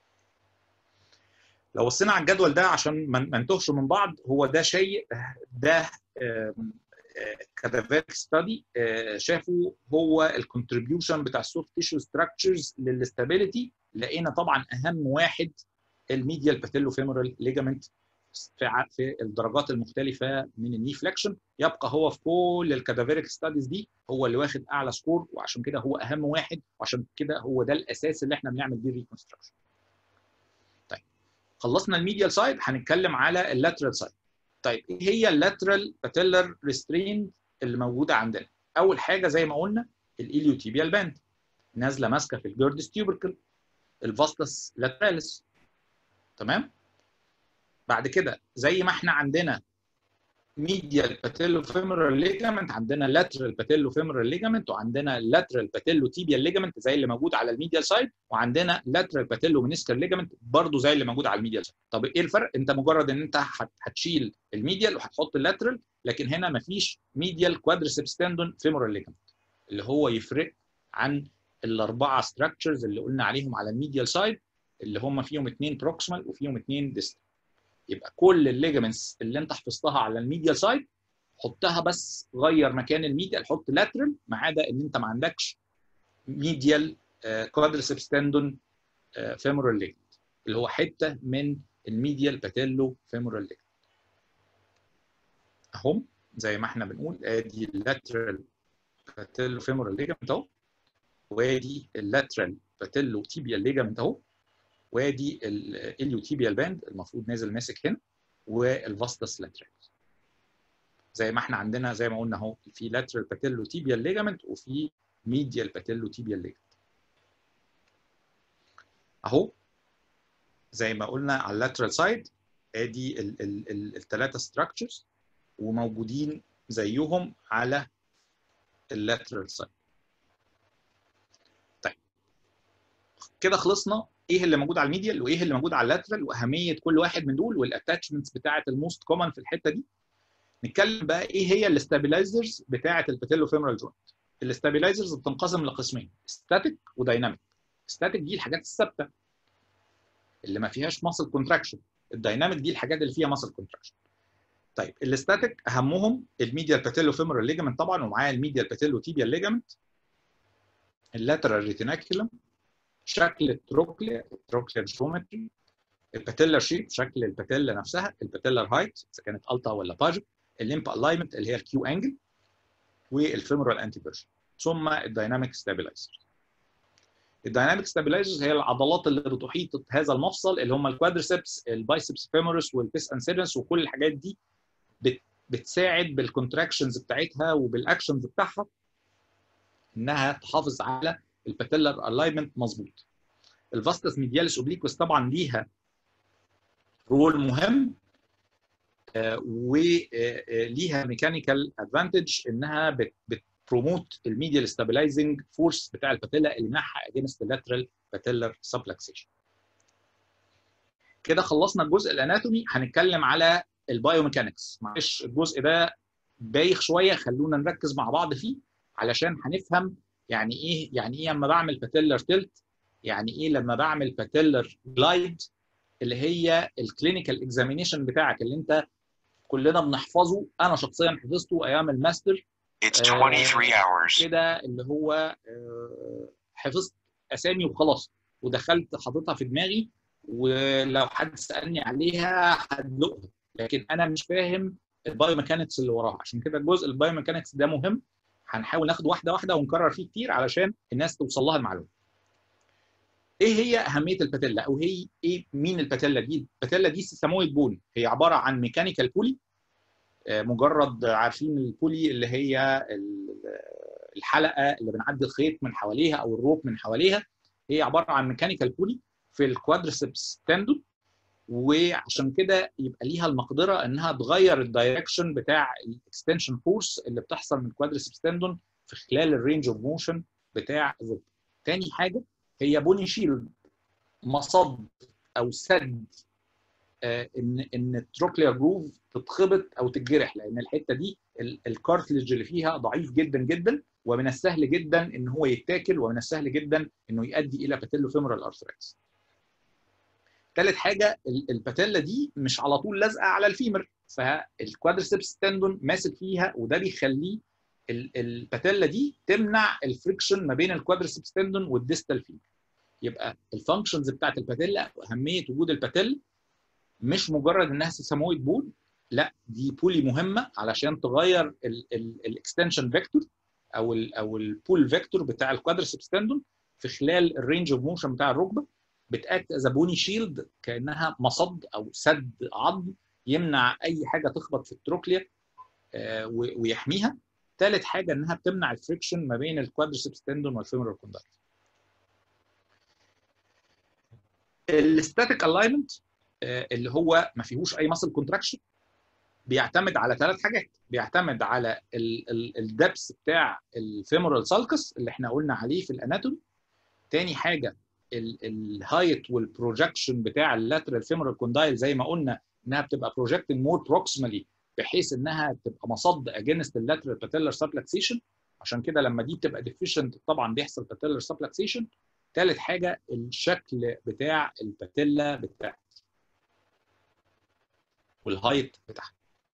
لو بصينا على الجدول ده عشان ما نتوهش من بعض هو ده شيء ده كادافيرك ستادي شافوا هو الكونتريبيوشن بتاع السوفت تيشو ستراكشرز للاستابيليتي لقينا طبعا اهم واحد الميديال باتيلو فيمورال ليجامنت في في الدرجات المختلفه من الني فليكشن يبقى هو في كل الكادافيرك ستاديز دي هو اللي واخد اعلى سكور وعشان كده هو اهم واحد وعشان كده هو ده الاساس اللي احنا بنعمل بيه ريكونستراكشن. طيب خلصنا الميديال سايد هنتكلم على اللاترال سايد. طيب ايه هي اللاترال باتيلر ريسترين اللي موجوده عندنا؟ اول حاجه زي ما قلنا الاليوتيبيال باند نازله ماسكه في الجيردس تيوبركل الفاستس لاتراليس تمام؟ بعد كده زي ما احنا عندنا ميديال باتيلو فيمورال ليجامنت عندنا لاترال باتيلو فيمورال ليجامنت وعندنا لاترال باتيلو تيبيال ليجامنت زي اللي موجود على الميديال سايد وعندنا لاترال باتيلو منسكال ليجامنت برضه زي اللي موجود على الميديال سايد طب ايه الفرق انت مجرد ان انت هتشيل الميديال وهتحط اللاترال لكن هنا مفيش ميديال كوادريسبس تندون فيمورال ليجامنت اللي هو يفرق عن الاربعه ستراكشرز اللي قلنا عليهم على الميديال سايد اللي هم فيهم اثنين بروكسيمال وفيهم اثنين ديستال يبقى كل الليجمنتس اللي انت حفظتها على الميديال سايد حطها بس غير مكان الميديال حط لاترال ما عدا ان انت ما عندكش ميديال كوادريسبس تندون فيمورال ليجمنت اللي هو حته من الميديال باتيلو فيمورال ليجمنت اهم زي ما احنا بنقول ادي اللاترال باتيلو فيمورال ليجمنت اهو وادي اللاترال باتيلو تيبيال ليجمنت اهو وادي الاليوتيبيال باند المفروض نازل ماسك هنا والفاستس لاترال زي ما احنا عندنا زي ما قلنا اهو في لاترال باتيلو تيبيال ليجامنت وفي ميديال باتيلو تيبيال ليجامنت اهو زي ما قلنا على اللاترال سايد ادي الثلاثه ستراكشرز وموجودين زيهم على اللاترال سايد طيب كده خلصنا ايه اللي موجود على الميديال وايه اللي موجود على اللاترال واهميه كل واحد من دول والاتاتشمنتس بتاعه الموست كومن في الحته دي نتكلم بقى ايه هي الاستابيلايزرز بتاعه الباتيلو فيمورال جوينت الاستابيلايزرز بتنقسم لقسمين ستاتيك ودايناميك ستاتيك دي الحاجات الثابته اللي ما فيهاش ماسل كونتراكشن الدايناميك دي الحاجات اللي فيها ماسل كونتراكشن طيب الاستاتيك اهمهم الميديال باتيلو فيمورال ليجامنت طبعا ومعاه الميديال باتيلو تيبيال ليجامنت اللاترال ريتيناكيولم شكل التروكليا التروكليا جيومتري الباتيلر شيب شكل الباتيلا نفسها الباتيلر هايت اذا كانت التا ولا باجو الليمب الاينمنت اللي هي الكيو انجل والفيمورال انتي فيرجن ثم الدايناميك ستابلايزر الدايناميك ستابلايزرز هي العضلات اللي بتحيط هذا المفصل اللي هم الكوادريسبس البايسبس فيمورس والبيس انسيدنس وكل الحاجات دي بتساعد بالكونتراكشنز بتاعتها وبالاكشنز بتاعها انها تحافظ على الباتيلر الاينمنت مظبوط الفاستس ميدياليس اوبليكوس طبعا ليها رول مهم وليها ميكانيكال ادفانتج انها بتبروموت الميديال ستابلايزنج فورس بتاع الباتيلا اللي يمنعها اجينست اللاترال باتيلر سبلكسيشن كده خلصنا الجزء الاناتومي هنتكلم على البايوميكانكس معلش الجزء ده بايخ شويه خلونا نركز مع بعض فيه علشان هنفهم يعني ايه يعني ايه لما بعمل باتيلر تلت يعني ايه لما بعمل باتيلر جلايد اللي هي الكلينيكال اكزامينيشن بتاعك اللي انت كلنا بنحفظه انا شخصيا حفظته ايام الماستر It's 23 hours. كده اللي هو آه، حفظت اسامي وخلاص ودخلت حاططها في دماغي ولو حد سالني عليها هدلقها لكن انا مش فاهم البايوميكانكس اللي وراها عشان كده الجزء البايوميكانكس ده مهم هنحاول ناخد واحده واحده ونكرر فيه كتير علشان الناس توصل لها المعلومه ايه هي اهميه الباتيلا او هي ايه مين الباتيلا دي الباتيلا دي سيسامويد بون هي عباره عن ميكانيكال بولي مجرد عارفين البولي اللي هي ال- الحلقه اللي بنعدي الخيط من حواليها او الروب من حواليها هي عباره عن ميكانيكال بولي في الكوادريسبس تندون وعشان كده يبقى ليها المقدره انها تغير الدايركشن بتاع الاكستنشن فورس اللي بتحصل من الكوادريسبس تندون في خلال الرينج اوف موشن بتاع الروب. تاني حاجه هي بوني شيلد مصد او سد آه، ان ان التروكلير جروف تتخبط او تتجرح لان الحته دي ال- الكارتلج اللي فيها ضعيف جدا جدا ومن السهل جدا ان هو يتاكل ومن السهل جدا انه يؤدي الى باتيلو فيمورال ارثرايتس. ثالث حاجه ال- الباتيلا دي مش على طول لازقه على الفيمر فالكوادريسبس تندون ماسك فيها وده بيخليه ال- الباتيلا دي تمنع الفريكشن ما بين الكوادريسبس تندون والديستال فيمر. يبقى الفانكشنز بتاعت الباتيلا واهميه وجود الباتيلا مش مجرد انها سيسامويد بول لا دي بولي مهمه علشان تغير الاكستنشن فيكتور او ال او البول فيكتور بتاع الكوادريسبس تندون في خلال الرينج اوف موشن بتاع الركبه بتاكت از بوني شيلد كانها مصد او سد عظم يمنع اي حاجه تخبط في التروكليا آه، و- ويحميها ثالث حاجه انها بتمنع الفريكشن ما بين الكوادريسبس تندون والفيمورال كوندايل الستاتيك الاينمنت اللي هو ما فيهوش اي ماسل كونتراكشن بيعتمد على ثلاث حاجات بيعتمد على الدبس بتاع الفيمورال سالكس اللي احنا قلنا عليه في الاناتومي تاني حاجه الهايت والبروجكشن بتاع اللاترال فيمورال كوندايل زي ما قلنا انها بتبقى بروجكتنج مور بروكسيمالي بحيث انها تبقى مصد اجينست اللاترال باتيلر سبلكسيشن عشان كده لما دي بتبقى ديفيشنت طبعا بيحصل باتيلر سبلكسيشن ثالث حاجه الشكل بتاع الباتيلا بتاعها والهايت بتاعها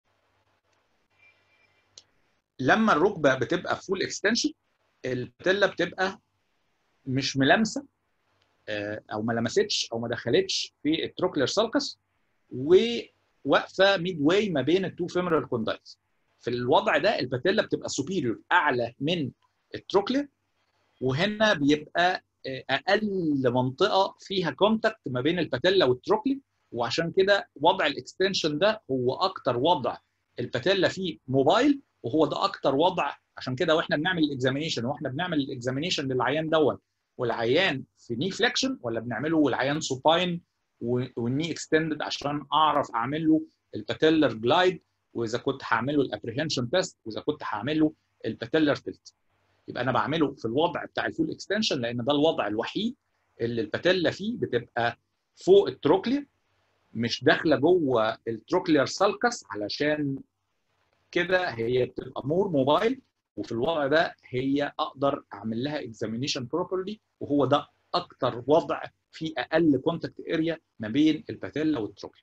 لما الركبه بتبقى فول اكستنشن الباتيلا بتبقى مش ملامسه آه، او ما لمستش او ما دخلتش في التروكلير سالكس وواقفه ميد واي ما بين التو فيمورال كوندايلز في الوضع ده الباتيلا بتبقى سوبيريور اعلى من التروكلير وهنا بيبقى آه، اقل منطقه فيها كونتاكت ما بين الباتيلا والتروكلي وعشان كده وضع الاكستنشن ده هو اكتر وضع الباتيلا فيه موبايل وهو ده اكتر وضع عشان كده واحنا بنعمل الاكزامينيشن واحنا بنعمل الاكزامينيشن للعيان دون والعيان في ني فليكشن ولا بنعمله والعيان سوباين والني اكستندد عشان اعرف اعمل له الباتيلر جلايد واذا كنت هعمل له الابريهنشن تيست واذا كنت هعمل له الباتيلر تيست يبقى انا بعمله في الوضع بتاع الفول اكستنشن لان ده الوضع الوحيد اللي الباتيلا فيه بتبقى فوق التروكليا مش داخله جوه التروكلير سالكس علشان كده هي بتبقى مور موبايل وفي الوضع ده هي اقدر اعمل لها اكزامينيشن بروبرلي وهو ده اكتر وضع فيه اقل كونتاكت اريا ما بين الباتيلا والتروكليا.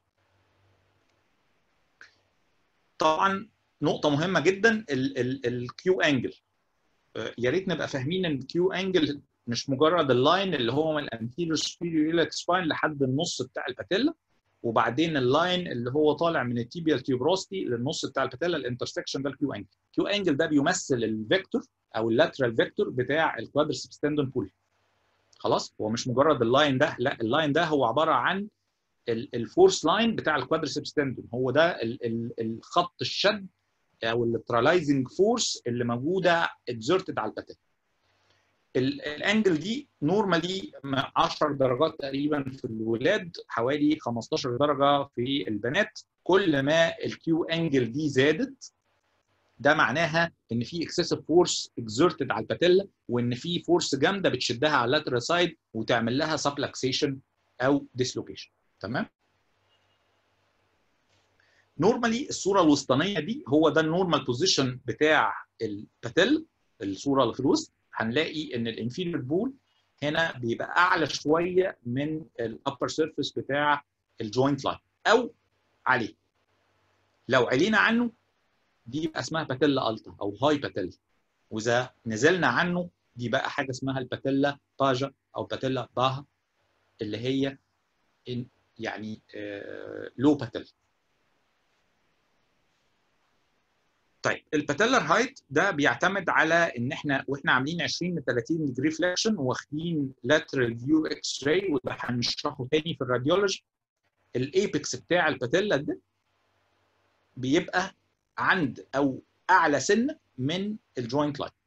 طبعا نقطه مهمه جدا الكيو انجل يا ريت نبقى فاهمين ان الكيو انجل مش مجرد اللاين اللي هو من الانتيريور سبيريور سباين لحد النص بتاع الباتيلا وبعدين اللاين اللي هو طالع من التيبيال تيوبروستي للنص بتاع الباتيلا الانترسكشن ده الكيو انجل الكيو انجل ده بيمثل الفيكتور او اللاترال فيكتور بتاع الكوادرسبس تندون بول خلاص هو مش مجرد اللاين ده لا اللاين ده هو عباره عن الفورس لاين بتاع الكوادرسبس تندون هو ده ال ال الخط الشد او الترالايزنج فورس اللي موجوده اكزerted على الباتيلا الانجل دي نورمالي 10 درجات تقريبا في الولاد حوالي 15 درجه في البنات كل ما الكيو انجل دي زادت ده معناها ان في اكسسيف فورس اكزerted على الباتيلا وان في فورس جامده بتشدها على اللاترال سايد وتعمل لها سبلكسيشن او ديسلوكيشن تمام نورمالي الصوره الوسطانيه دي هو ده النورمال بوزيشن بتاع الباتيل الصوره اللي في الوسط هنلاقي ان الانفيريور بول هنا بيبقى اعلى شويه من الابر سيرفيس بتاع الجوينت لاين او عليه لو علينا عنه دي يبقى اسمها باتيلا التا او هاي باتيلا واذا نزلنا عنه دي بقى حاجه اسمها الباتيلا باجا او باتيلا باها اللي هي يعني لو باتيلا طيب الباتيلر هايت ده بيعتمد على ان احنا واحنا عاملين 20 ل 30 ديجري فليكشن واخدين لاترال فيو اكس راي وده هنشرحه تاني في الراديولوجي الايبكس بتاع الباتيلا ده بيبقى عند او اعلى سنه من الجوينت لاين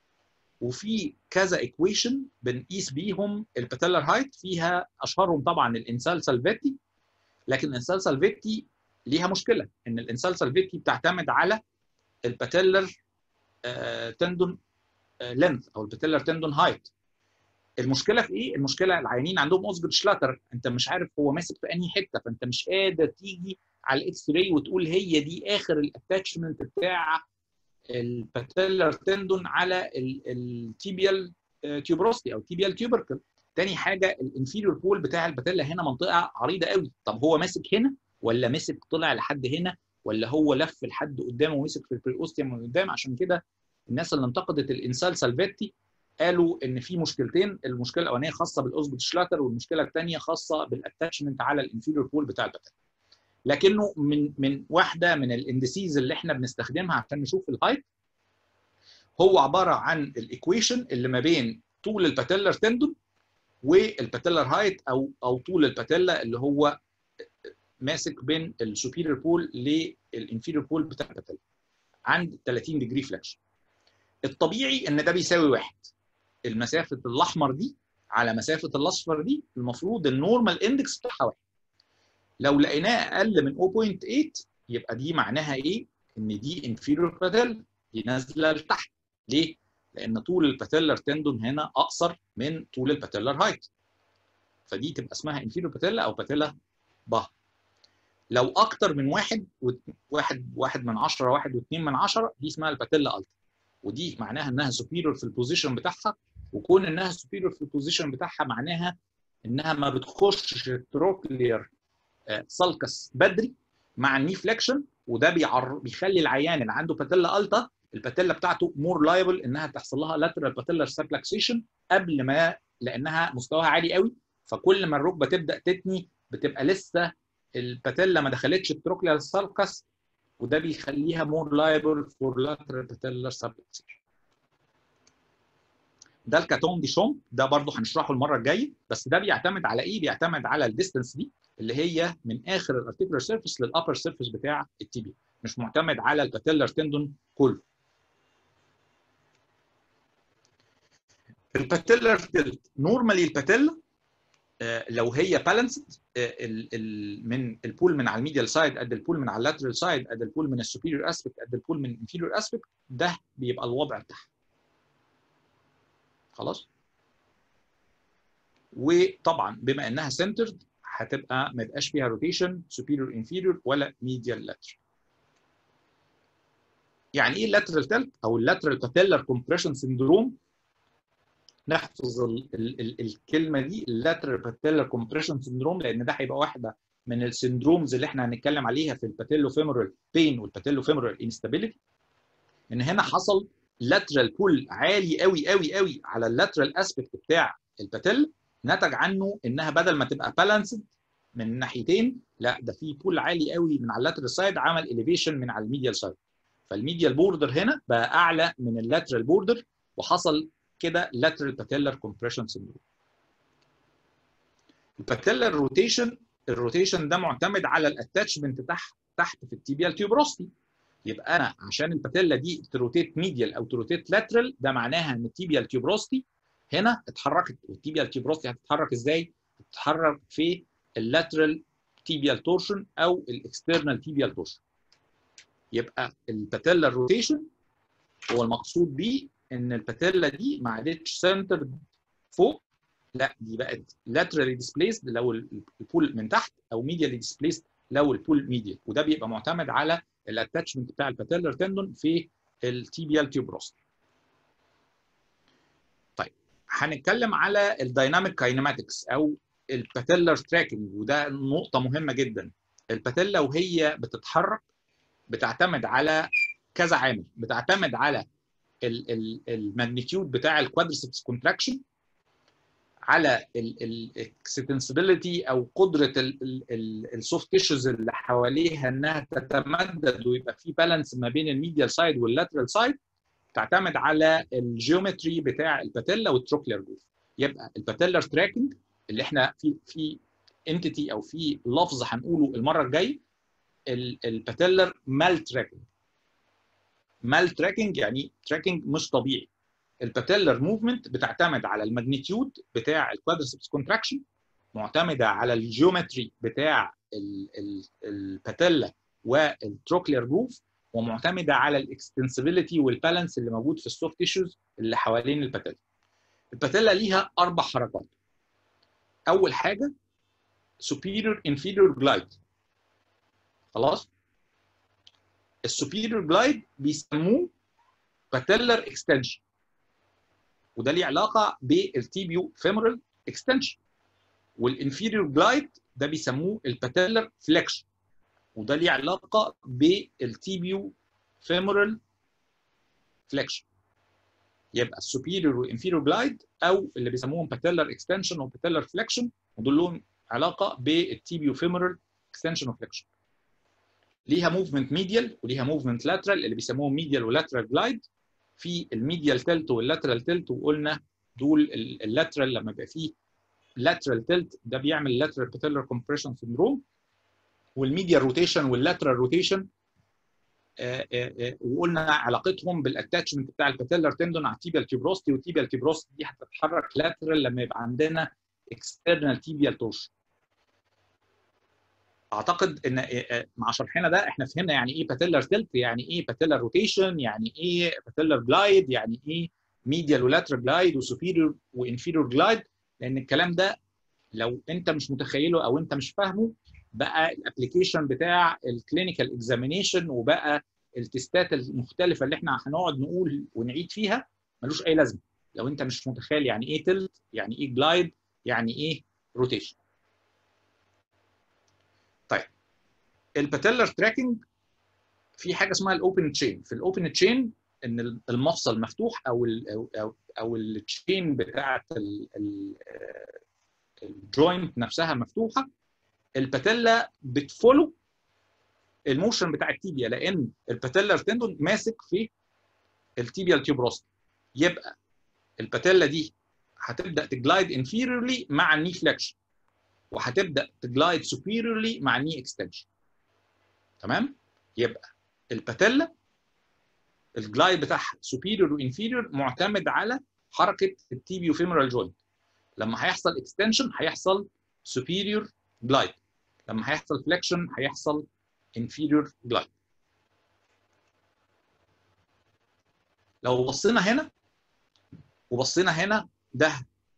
وفي كذا ايكويشن بنقيس بيهم الباتيلر هايت فيها اشهرهم طبعا الانسال سالفيتي لكن الانسال سالفيتي ليها مشكله ان الانسال سالفيتي بتعتمد على الباتيلر تندون لينث او الباتيلر تندون هايت المشكله في ايه؟ المشكله العيانين عندهم اوزجر شلاتر انت مش عارف هو ماسك في انهي حته فانت مش قادر تيجي على الاكس راي وتقول هي دي اخر الاتاتشمنت بتاع الباتيلر تندون على التيبيال تيوبروستي او تيبيال تيوبركل تاني حاجه الانفيريور بول بتاع الباتيلا هنا منطقه عريضه قوي طب هو ماسك هنا ولا مسك طلع لحد هنا ولا هو لف لحد قدامه ومسك في البريوستيوم من قدام عشان كده الناس اللي انتقدت الانسال سالفيتي قالوا ان في مشكلتين المشكله الاولانيه خاصه بالاوزبوت شلاتر والمشكله الثانيه خاصه بالاتاتشمنت على الانفيريور بول بتاع الباتيلا لكنه من من واحده من الاندسيز اللي احنا بنستخدمها عشان نشوف الهايت هو عباره عن الايكويشن اللي ما بين طول الباتيلر تندون والباتيلر هايت او او طول الباتيلا اللي هو ماسك بين السوبيريور بول للانفيريور بول بتاع الباتيلا عند 30 ديجري فلاكشن الطبيعي ان ده بيساوي واحد المسافه الاحمر دي على مسافه الاصفر دي المفروض النورمال اندكس بتاعها واحد لو لقيناه اقل من 0.8 يبقى دي معناها ايه؟ ان دي انفيريور باتيلا دي نازله لتحت ليه؟ لان طول الباتيلر تندون هنا اقصر من طول الباتيلر هايت فدي تبقى اسمها انفيريور باتيلا او باتيلا با لو اكتر من واحد واحد واحد من 10 واحد واثنين من 10 دي اسمها الباتيلا التا ودي معناها انها سوبيريور في البوزيشن بتاعها وكون انها سوبيريور في البوزيشن بتاعها معناها انها ما بتخش التروكلير سالكس بدري مع الني فليكشن وده بيعر... بيخلي العيان اللي عنده باتيلا التا الباتيلا بتاعته مور لايبل انها تحصل لها لاترال باتيلر سبلكسيشن قبل ما لانها مستواها عالي قوي فكل ما الركبه تبدا تتني بتبقى لسه الباتيلا ما دخلتش التروكلير سالكس وده بيخليها مور لايبل فور لاترال باتيلر سبلكسيشن ده الكاتون دي شوم ده برضه هنشرحه المره الجايه بس ده بيعتمد على ايه؟ بيعتمد على الديستنس دي اللي هي من اخر الارتيكولار سيرفيس للابر سيرفيس بتاع التيبيا مش معتمد على الباتيلر تندون كله الباتيلر تلت نورمالي الباتيلا لو هي بالانسد من البول من على الميديال سايد قد البول من على اللاترال سايد قد البول من السوبيريور اسبكت قد البول من الانفيريور اسبكت ده بيبقى الوضع بتاعها خلاص وطبعا بما انها سنترد هتبقى ما يبقاش فيها روتيشن سوبيريور انفيريور ولا ميديال لاترال يعني ايه اللاترال تلت او اللاترال باتيلر كومبريشن سندروم نحفظ ال ال ال الكلمه دي اللاترال باتيلر كومبريشن سندروم لان ده هيبقى واحده من السندرومز اللي احنا هنتكلم عليها في الباتيلو فيمورال بين والباتيلو فيمورال انستابيليتي ان هنا حصل لاترال بول عالي قوي قوي قوي على اللاترال اسبكت بتاع الباتيل نتج عنه انها بدل ما تبقى بالانسد من ناحيتين لا ده في بول عالي قوي من على اللاترال سايد عمل اليفيشن من على الميديال سايد فالميديال بوردر هنا بقى اعلى من اللاترال بوردر وحصل كده lateral patellar compression syndrome. الباتيلر روتيشن الروتيشن ده معتمد على الاتاتشمنت تحت تحت في التيبيال تيوبروستي يبقى انا عشان الباتيلا دي تروتيت ميديال او تروتيت لاترال ده معناها ان التيبيال تيوبروستي هنا اتحركت والتيبيال تيبروستي هتتحرك ازاي؟ تتحرك في اللاترال تيبيال تورشن او الاكسترنال تيبيال تورشن يبقى الباتيلر روتيشن هو المقصود بيه ان الباتيلا دي ما عادتش سنتر فوق لا دي بقت laterally displaced لو البول من تحت او medially displaced لو البول ميديال وده بيبقى معتمد على الاتاتشمنت بتاع الباتيلر تندون في التيبيال تيوبروست طيب هنتكلم على الدايناميك كاينماتكس او الباتيلر تراكنج وده نقطه مهمه جدا الباتيلا وهي بتتحرك بتعتمد على كذا عامل بتعتمد على الماجنتيود بتاع الكوادريسبس كونتراكشن على الاكستنسبيليتي او قدره السوفت تيشوز اللي حواليها انها تتمدد ويبقى في بالانس ما بين الميديال سايد واللاترال سايد تعتمد على الجيومتري بتاع الباتيلا والتروكلير جروف يبقى الباتيلر تراكنج اللي احنا في في انتيتي او في لفظ هنقوله المره الجايه الباتيلر مال تراكنج مال تراكنج يعني تراكنج مش طبيعي الباتيلر موفمنت بتعتمد على الماجنتيود بتاع الكوادرسبس كونتراكشن معتمده على الجيومتري بتاع الباتيلا والتروكلير جروف ومعتمده على الاكستنسبيليتي والبالانس اللي موجود في السوفت تيشوز اللي حوالين الباتيلا الباتيلا ليها اربع حركات اول حاجه superior inferior glide خلاص السوبيريور جلايد بيسموه باتيلر اكستنشن وده ليه علاقه بالتيبيو فيمورال اكستنشن والانفيريور جلايد ده بيسموه الباتيلر فليكشن وده ليه علاقه بالتيبيو فيمورال فليكشن يبقى السوبيريور والانفيريور جلايد او اللي بيسموهم باتيلر اكستنشن وباتيلر فليكشن ودول لهم علاقه بالتيبيو فيمورال اكستنشن وفليكشن ليها موفمنت ميديال وليها موفمنت لاترال اللي بيسموهم ميديال ولاترال جلايد في الميديال تلت واللاترال تلت وقلنا دول اللاترال لما يبقى فيه لاترال تلت ده بيعمل لاترال باتيلر كومبريشن سندروم والميديال روتيشن واللاترال روتيشن وقلنا علاقتهم بالاتاتشمنت بتاع الباتيلر تندون على التيبيال تيبروستي والتيبيال تيبروستي دي هتتحرك لاترال لما يبقى عندنا اكسترنال تيبيال تورشن اعتقد ان مع شرحنا ده احنا فهمنا يعني ايه باتيلر تلت يعني ايه باتيلر روتيشن يعني ايه باتيلر جلايد يعني ايه ميديال ولاترال جلايد وسوبيريور وانفيريور جلايد لان الكلام ده لو انت مش متخيله او انت مش فاهمه بقى الابلكيشن بتاع الكلينيكال اكزامينيشن وبقى التستات المختلفه اللي احنا هنقعد نقول ونعيد فيها ملوش اي لازمه لو انت مش متخيل يعني ايه تلت يعني ايه جلايد يعني ايه روتيشن طيب الباتيلر تراكنج في حاجه اسمها الاوبن تشين في الاوبن تشين ان المفصل مفتوح او ال او او التشين بتاعه الجوينت نفسها مفتوحه الباتيلا بتفولو الموشن بتاع التيبيا لان الباتيلر تندون ماسك في التيبيال تيوبروست يبقى الباتيلا دي هتبدا تجلايد انفيريورلي مع الني فليكشن وهتبدا تجلايد سوبيريورلي مع الني اكستنشن تمام يبقى الباتيلا الجلايد بتاعها سوبيريور وانفيريور معتمد على حركه التيبيو فيمورال جوينت لما هيحصل اكستنشن هيحصل سوبيريور جلايد لما هيحصل فليكشن هيحصل انفيريور جلايد لو بصينا هنا وبصينا هنا ده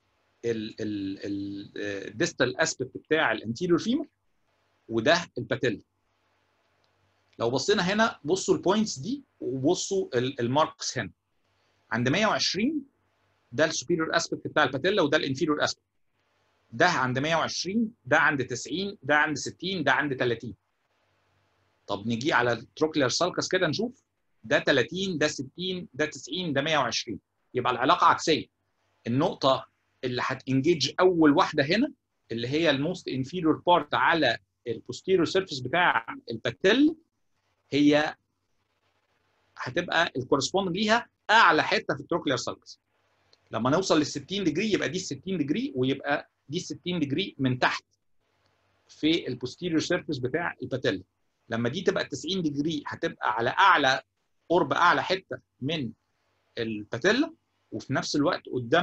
الديستال اسبكت بتاع الانتيريور فيمر وده الباتيلا لو بصينا هنا بصوا البوينتس دي وبصوا الماركس هنا عند 120 ده السوبيريور اسبكت بتاع الباتيلا وده الانفيريور اسبكت ده عند 120 ده عند 90 ده عند 60 ده عند 30 طب نيجي على التروكلير سالكس كده نشوف ده 30 ده 60 ده 90 ده 120 يبقى العلاقه عكسيه النقطه اللي هتنجيج اول واحده هنا اللي هي الموست انفيريور بارت على البوستيريور سيرفيس بتاع الباتيل هي هتبقى الكورسبوند ليها اعلى حته في التروكلير سالكس لما نوصل لل 60 ديجري يبقى دي 60 ديجري ويبقى دي 60 ديجري من تحت في البوستيريور سيرفيس بتاع الباتيلا لما دي تبقى 90 ديجري هتبقى على اعلى قرب اعلى حته من الباتيلا وفي نفس الوقت قدامها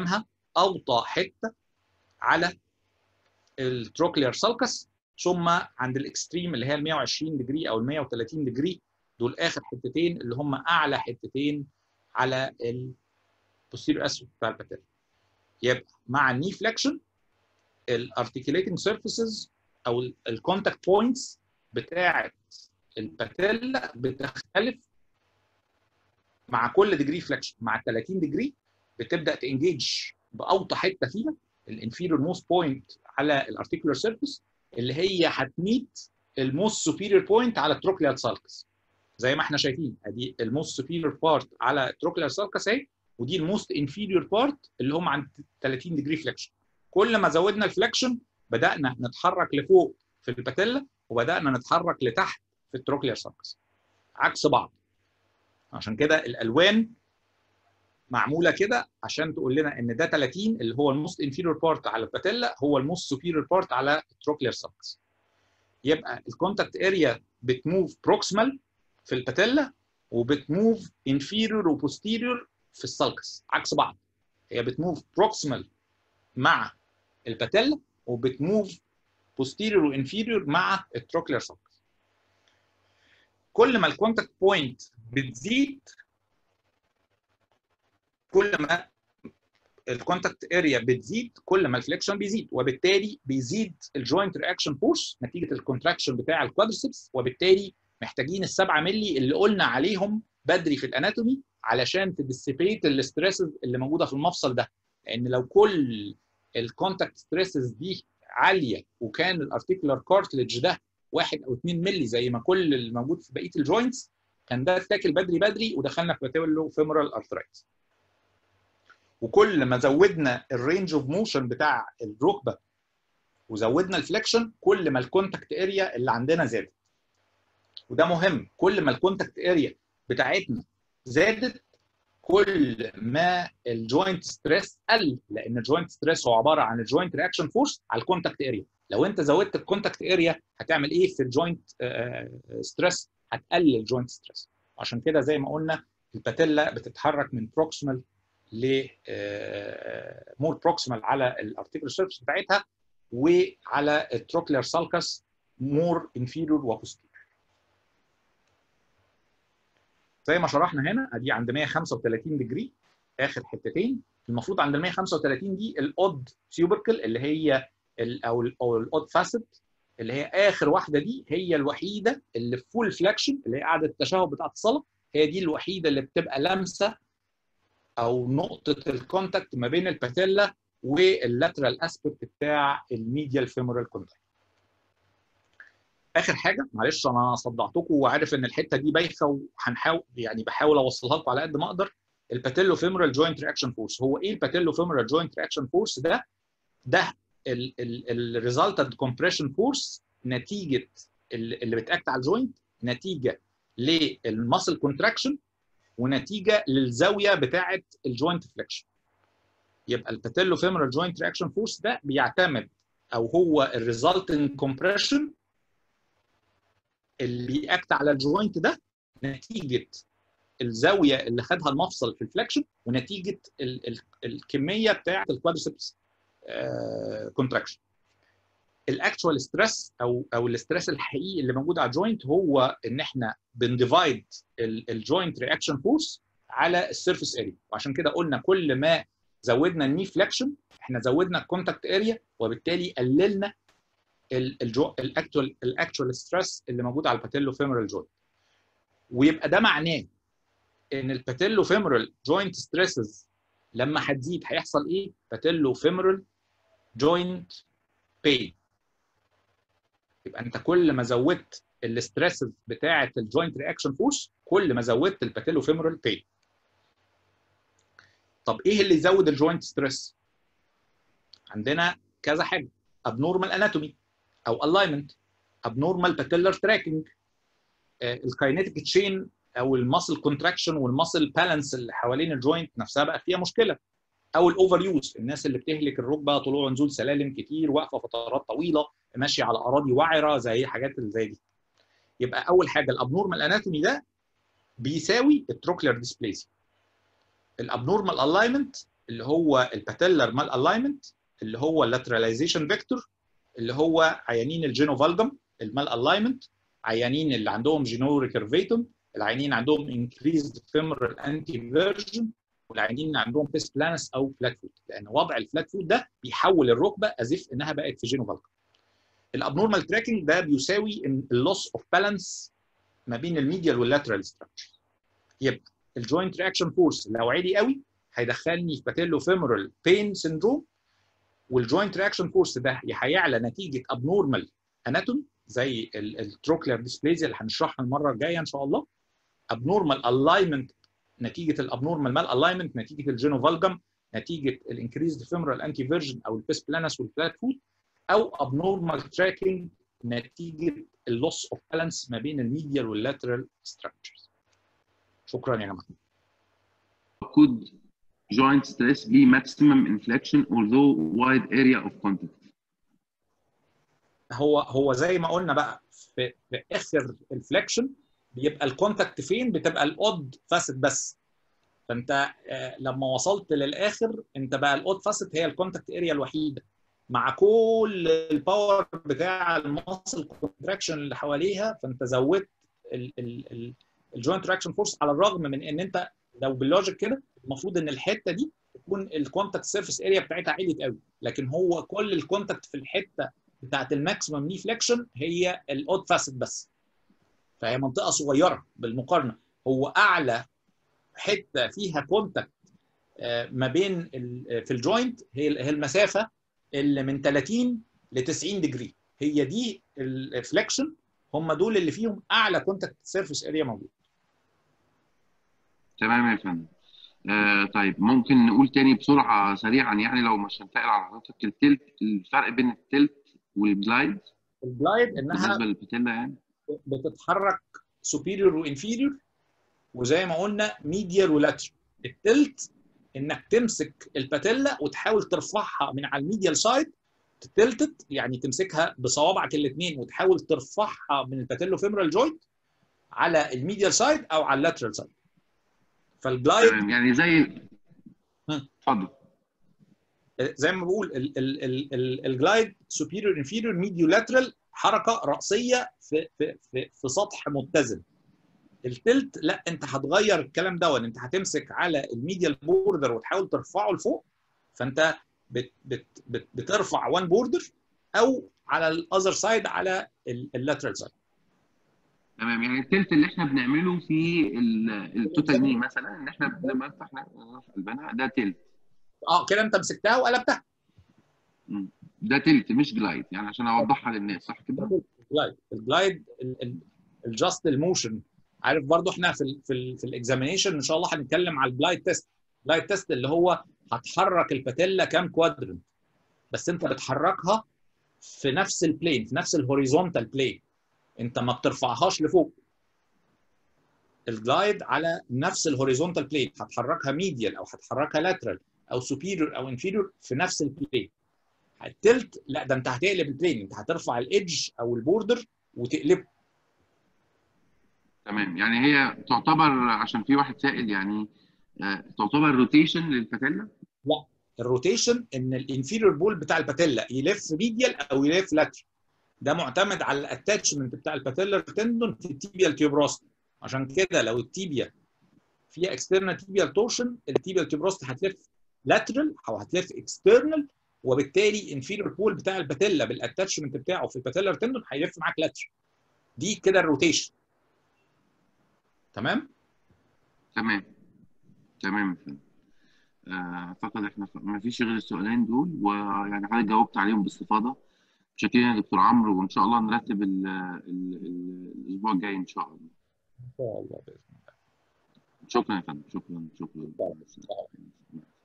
اوطى حته على التروكلير سالكس ثم عند الاكستريم اللي هي ال 120 ديجري او ال 130 ديجري دول اخر حتتين اللي هم اعلى حتتين على البوستيريور اسفل بتاع الباتيلا يبقى مع الني فليكشن الارتكيوليتنج سيرفيسز او الكونتاكت بوينتس بتاعه الباتيلا بتختلف مع كل ديجري فليكشن مع 30 ديجري بتبدا تنجيج باوطى حته فيها الانفيريور موست بوينت على الارتيكولار سيرفيس اللي هي هتميت الموست سوبيريور بوينت على التروكليال سالكس زي ما احنا شايفين ادي الموست سوبيريور بارت على التروكليال سالكس اهي ودي الموست انفيريور بارت اللي هم عند 30 ديجري فليكشن كل ما زودنا الفليكشن بدانا نتحرك لفوق في الباتيلا وبدانا نتحرك لتحت في التروكليار سالكس عكس بعض عشان كده الالوان معموله كده عشان تقول لنا ان ده 30 اللي هو الموست انفيريور بارت على الباتيلا هو الموست سوبيريور بارت على التروكلير سالكس يبقى الكونتاكت اريا بتموف بروكسمال في الباتيلا وبتموف انفيريور وبوستيريور في السالكس عكس بعض هي بتموف بروكسمال مع الباتيلا وبتموف بوستيريور وانفيريور مع التروكلير سالكس كل ما الكونتاكت بوينت بتزيد كل ما الكونتاكت اريا بتزيد كل ما الفليكشن بيزيد وبالتالي بيزيد الجوينت رياكشن فورس نتيجه الكونتراكشن بتاع الكوادرسبس وبالتالي محتاجين ال 7 مللي اللي قلنا عليهم بدري في الاناتومي علشان تديسيبيت الاستريسز اللي موجوده في المفصل ده لان لو كل الكونتاكت ستريسز دي عاليه وكان الارتيكولار كارتلج ده 1 او 2 مللي زي ما كل اللي موجود في بقيه الجوينتس كان ده اتاكل بدري بدري ودخلنا في باتيلو فيمورال ارثرايتس وكل ما زودنا الرينج اوف موشن بتاع الركبه وزودنا الفليكشن كل ما الكونتاكت اريا اللي عندنا زادت وده مهم كل ما الكونتاكت اريا بتاعتنا زادت كل ما الجوينت ستريس قل لان الجوينت ستريس هو عباره عن الجوينت رياكشن فورس على الكونتاكت اريا لو انت زودت الكونتاكت اريا هتعمل ايه في الجوينت ستريس هتقلل الجوينت ستريس عشان كده زي ما قلنا الباتيلا بتتحرك من بروكسيمال ل مور بروكسيمال على الارتيكولار سيرفيس بتاعتها وعلى التروكلير سالكس مور انفيريور وبوستيريور زي ما شرحنا هنا ادي عند 135 ديجري اخر حتتين المفروض عند ال 135 دي الاود تيوبركل اللي هي ال او ال او الاود فاسد اللي هي اخر واحده دي هي الوحيده اللي في فول فليكشن اللي هي قاعده التشهد بتاعت الصلاه هي دي الوحيده اللي بتبقى لامسه او نقطه الكونتاكت ما بين الباتيلا واللاترال اسبكت بتاع الميديال فيمورال كونتاكت اخر حاجه معلش انا صدعتكم وعارف ان الحته دي بايخه وهنحاول يعني بحاول اوصلها لكم على قد ما اقدر الباتيلو فيمورال جوينت رياكشن فورس هو ايه الباتيلو فيمورال جوينت رياكشن فورس ده ده الريزلتنت كومبريشن فورس نتيجه اللي بتاكت على الجوينت نتيجه للمسل كونتراكشن ونتيجه للزاويه بتاعه الجوينت فليكشن يبقى الباتيلو فيمورال جوينت رياكشن فورس ده بيعتمد او هو الريزلتنت كومبريشن اللي بيأكت على الجوينت ده نتيجه الزاويه اللي خدها المفصل في الفليكشن ونتيجه ال ال الكميه بتاعه الكوادرسبس كونتراكشن الاكتوال ستريس او او الاستريس الحقيقي اللي موجود على الجوينت هو ان احنا بنديفايد الجوينت رياكشن فورس على السيرفيس اريا وعشان كده قلنا كل ما زودنا الني فليكشن احنا زودنا الكونتاكت اريا وبالتالي قللنا الاكتوال الاكتوال ستريس اللي موجود على الباتيلو فيمورال جوينت ويبقى ده معناه ان الباتيلو فيمورال جوينت ستريسز لما هتزيد هيحصل ايه؟ باتيلو فيمورال جوينت بين يبقى انت كل ما زودت الاستريسز بتاعه الجوينت رياكشن فورس كل ما زودت الباتيلو فيمورال بين طب ايه اللي يزود الجوينت ستريس؟ عندنا كذا حاجه abnormal anatomy او alignment abnormal patellar tracking الكاينيتيك تشين او الماسل كونتراكشن والماسل بالانس اللي حوالين الجوينت نفسها بقى فيها مشكله او الاوفر يوز الناس اللي بتهلك الركبه طلوع ونزول سلالم كتير واقفه فترات طويله ماشيه على اراضي وعره زي حاجات اللي زي دي يبقى اول حاجه الابنورمال اناتومي ده بيساوي التروكلر ديسبليسيا الابنورمال الاينمنت اللي هو الباتيلر مال الاينمنت اللي هو اللاتراليزيشن فيكتور اللي هو عيانين الجينوفالجم المال الاينمنت عيانين اللي عندهم جينو ريكيرفيتوم العيانين عندهم انكريزد فيمرال انتي فيرجن والعيانين اللي عندهم بيس بلانس او فلات فوت لان وضع الفلات فوت ده بيحول الركبه ازيف انها بقت في جينوفالجم الابنورمال تراكنج ده بيساوي اللوس اوف بالانس ما بين الميديال واللاترال ستراكشر يبقى الجوينت رياكشن فورس لو عالي قوي هيدخلني في باتيلو فيمورال بين سندروم والجوينت رياكشن فورس ده يا هيعلى نتيجه ابنورمال اناتومي زي التروكلر ديسبليزيا اللي هنشرحها المره الجايه ان شاء الله ابنورمال الاينمنت نتيجه الابنورمال مال الاينمنت نتيجه الجينوفالجم نتيجه الانكريزد فيمورال انتي فيرجن او البيس بلانس والفلات فوت او ابنورمال تراكنج نتيجه اللوس اوف بالانس ما بين الميديال واللاترال ستراكشرز شكرا يا جماعه could joint stress be maximum inflection although wide area of contact هو هو زي ما قلنا بقى في, في اخر الفليكشن بيبقى الكونتاكت فين بتبقى الاود فاسد بس فانت آه، لما وصلت للاخر انت بقى الاود فاسد هي الكونتاكت اريا الوحيده مع كل الباور بتاع الماسل كونتراكشن اللي حواليها فانت زودت الجوينت تراكشن فورس على الرغم من ان انت لو باللوجيك كده المفروض ان الحته دي تكون الكونتاكت سيرفيس اريا بتاعتها عاليه قوي لكن هو كل الكونتاكت في الحته بتاعت الماكسيمم ني فليكشن هي الاود فاسد بس فهي منطقه صغيره بالمقارنه هو اعلى حته فيها كونتاكت ما بين ال- في الجوينت هي هي المسافه اللي من 30 ل 90 ديجري هي دي الفليكشن هم دول اللي فيهم اعلى كونتاكت سيرفيس اريا موجود تمام يا فندم آه طيب ممكن نقول تاني بسرعة سريعا يعني لو مش هنتقل على حضرتك التلت الفرق بين التلت والجلايد الجلايد انها بالنسبة للبتيلا يعني بتتحرك سوبيريور وانفيريور وزي ما قلنا ميديال ولاترال التلت انك تمسك الباتيلا وتحاول ترفعها من على الميديال سايد تلتت يعني تمسكها بصوابعك الاثنين وتحاول ترفعها من الباتيلو فيمورال جوينت على الميديال سايد او على اللاترال سايد فالجلايد تمام يعني زي مم. اتفضل زي ما بقول ال- ال- ال- ال- الجلايد سوبيريور انفيريور ميديو لاترال حركه راسيه في في في, في سطح متزن التلت لا انت هتغير الكلام ده انت هتمسك على الميديال بوردر وتحاول ترفعه لفوق فانت بت بت بت بترفع وان بوردر او على الاذر سايد على اللاترال سايد تمام يعني التلت اللي احنا بنعمله في ال- التوتال ني مثلا ان احنا لما نفتح قلبنا ده تلت اه كده انت مسكتها وقلبتها مم. ده تلت مش جلايد يعني عشان اوضحها للناس صح كده؟ الجلايد الجلايد الجاست الموشن عارف برضو احنا في ال في ال في الاكزامينيشن ان شاء الله هنتكلم على الجلايد تيست الجلايد تيست اللي هو هتحرك الباتيلا كام كوادرنت بس انت بتحركها في نفس البلين في نفس الهوريزونتال بلين انت ما بترفعهاش لفوق الجلايد على نفس الهوريزونتال بلين هتحركها ميديال او هتحركها لاترال او سوبيريور او انفيريور في نفس البلين التلت لا ده انت هتقلب البلين انت هترفع الايدج او البوردر وتقلبه تمام يعني هي تعتبر عشان في واحد سائل يعني آه، تعتبر روتيشن للباتيلا الروتيشن ان الانفيريور بول بتاع الباتيلا يلف ميديال او يلف لاترال ده معتمد على الاتاتشمنت بتاع الباتيلر تندون في التيبيال تيوبروست عشان كده لو التيبيا فيها اكسترنال تيبيال تورشن التيبيال تيوبروست هتلف لاترال او هتلف اكسترنال وبالتالي انفيريور بول بتاع الباتيلا بالاتاتشمنت بتاعه في الباتيلر تندون هيلف معاك لاترال دي كده الروتيشن تمام تمام تمام يا فندم آه، اعتقد احنا ف- ما فيش غير السؤالين دول ويعني حضرتك جاوبت عليهم باستفاضه شاكرين يا دكتور عمرو وان شاء الله نرتب ال ال ال الاسبوع الجاي ان شاء الله ان شاء الله باذن الله شكرا يا فندم شكرا شكرا طبعا.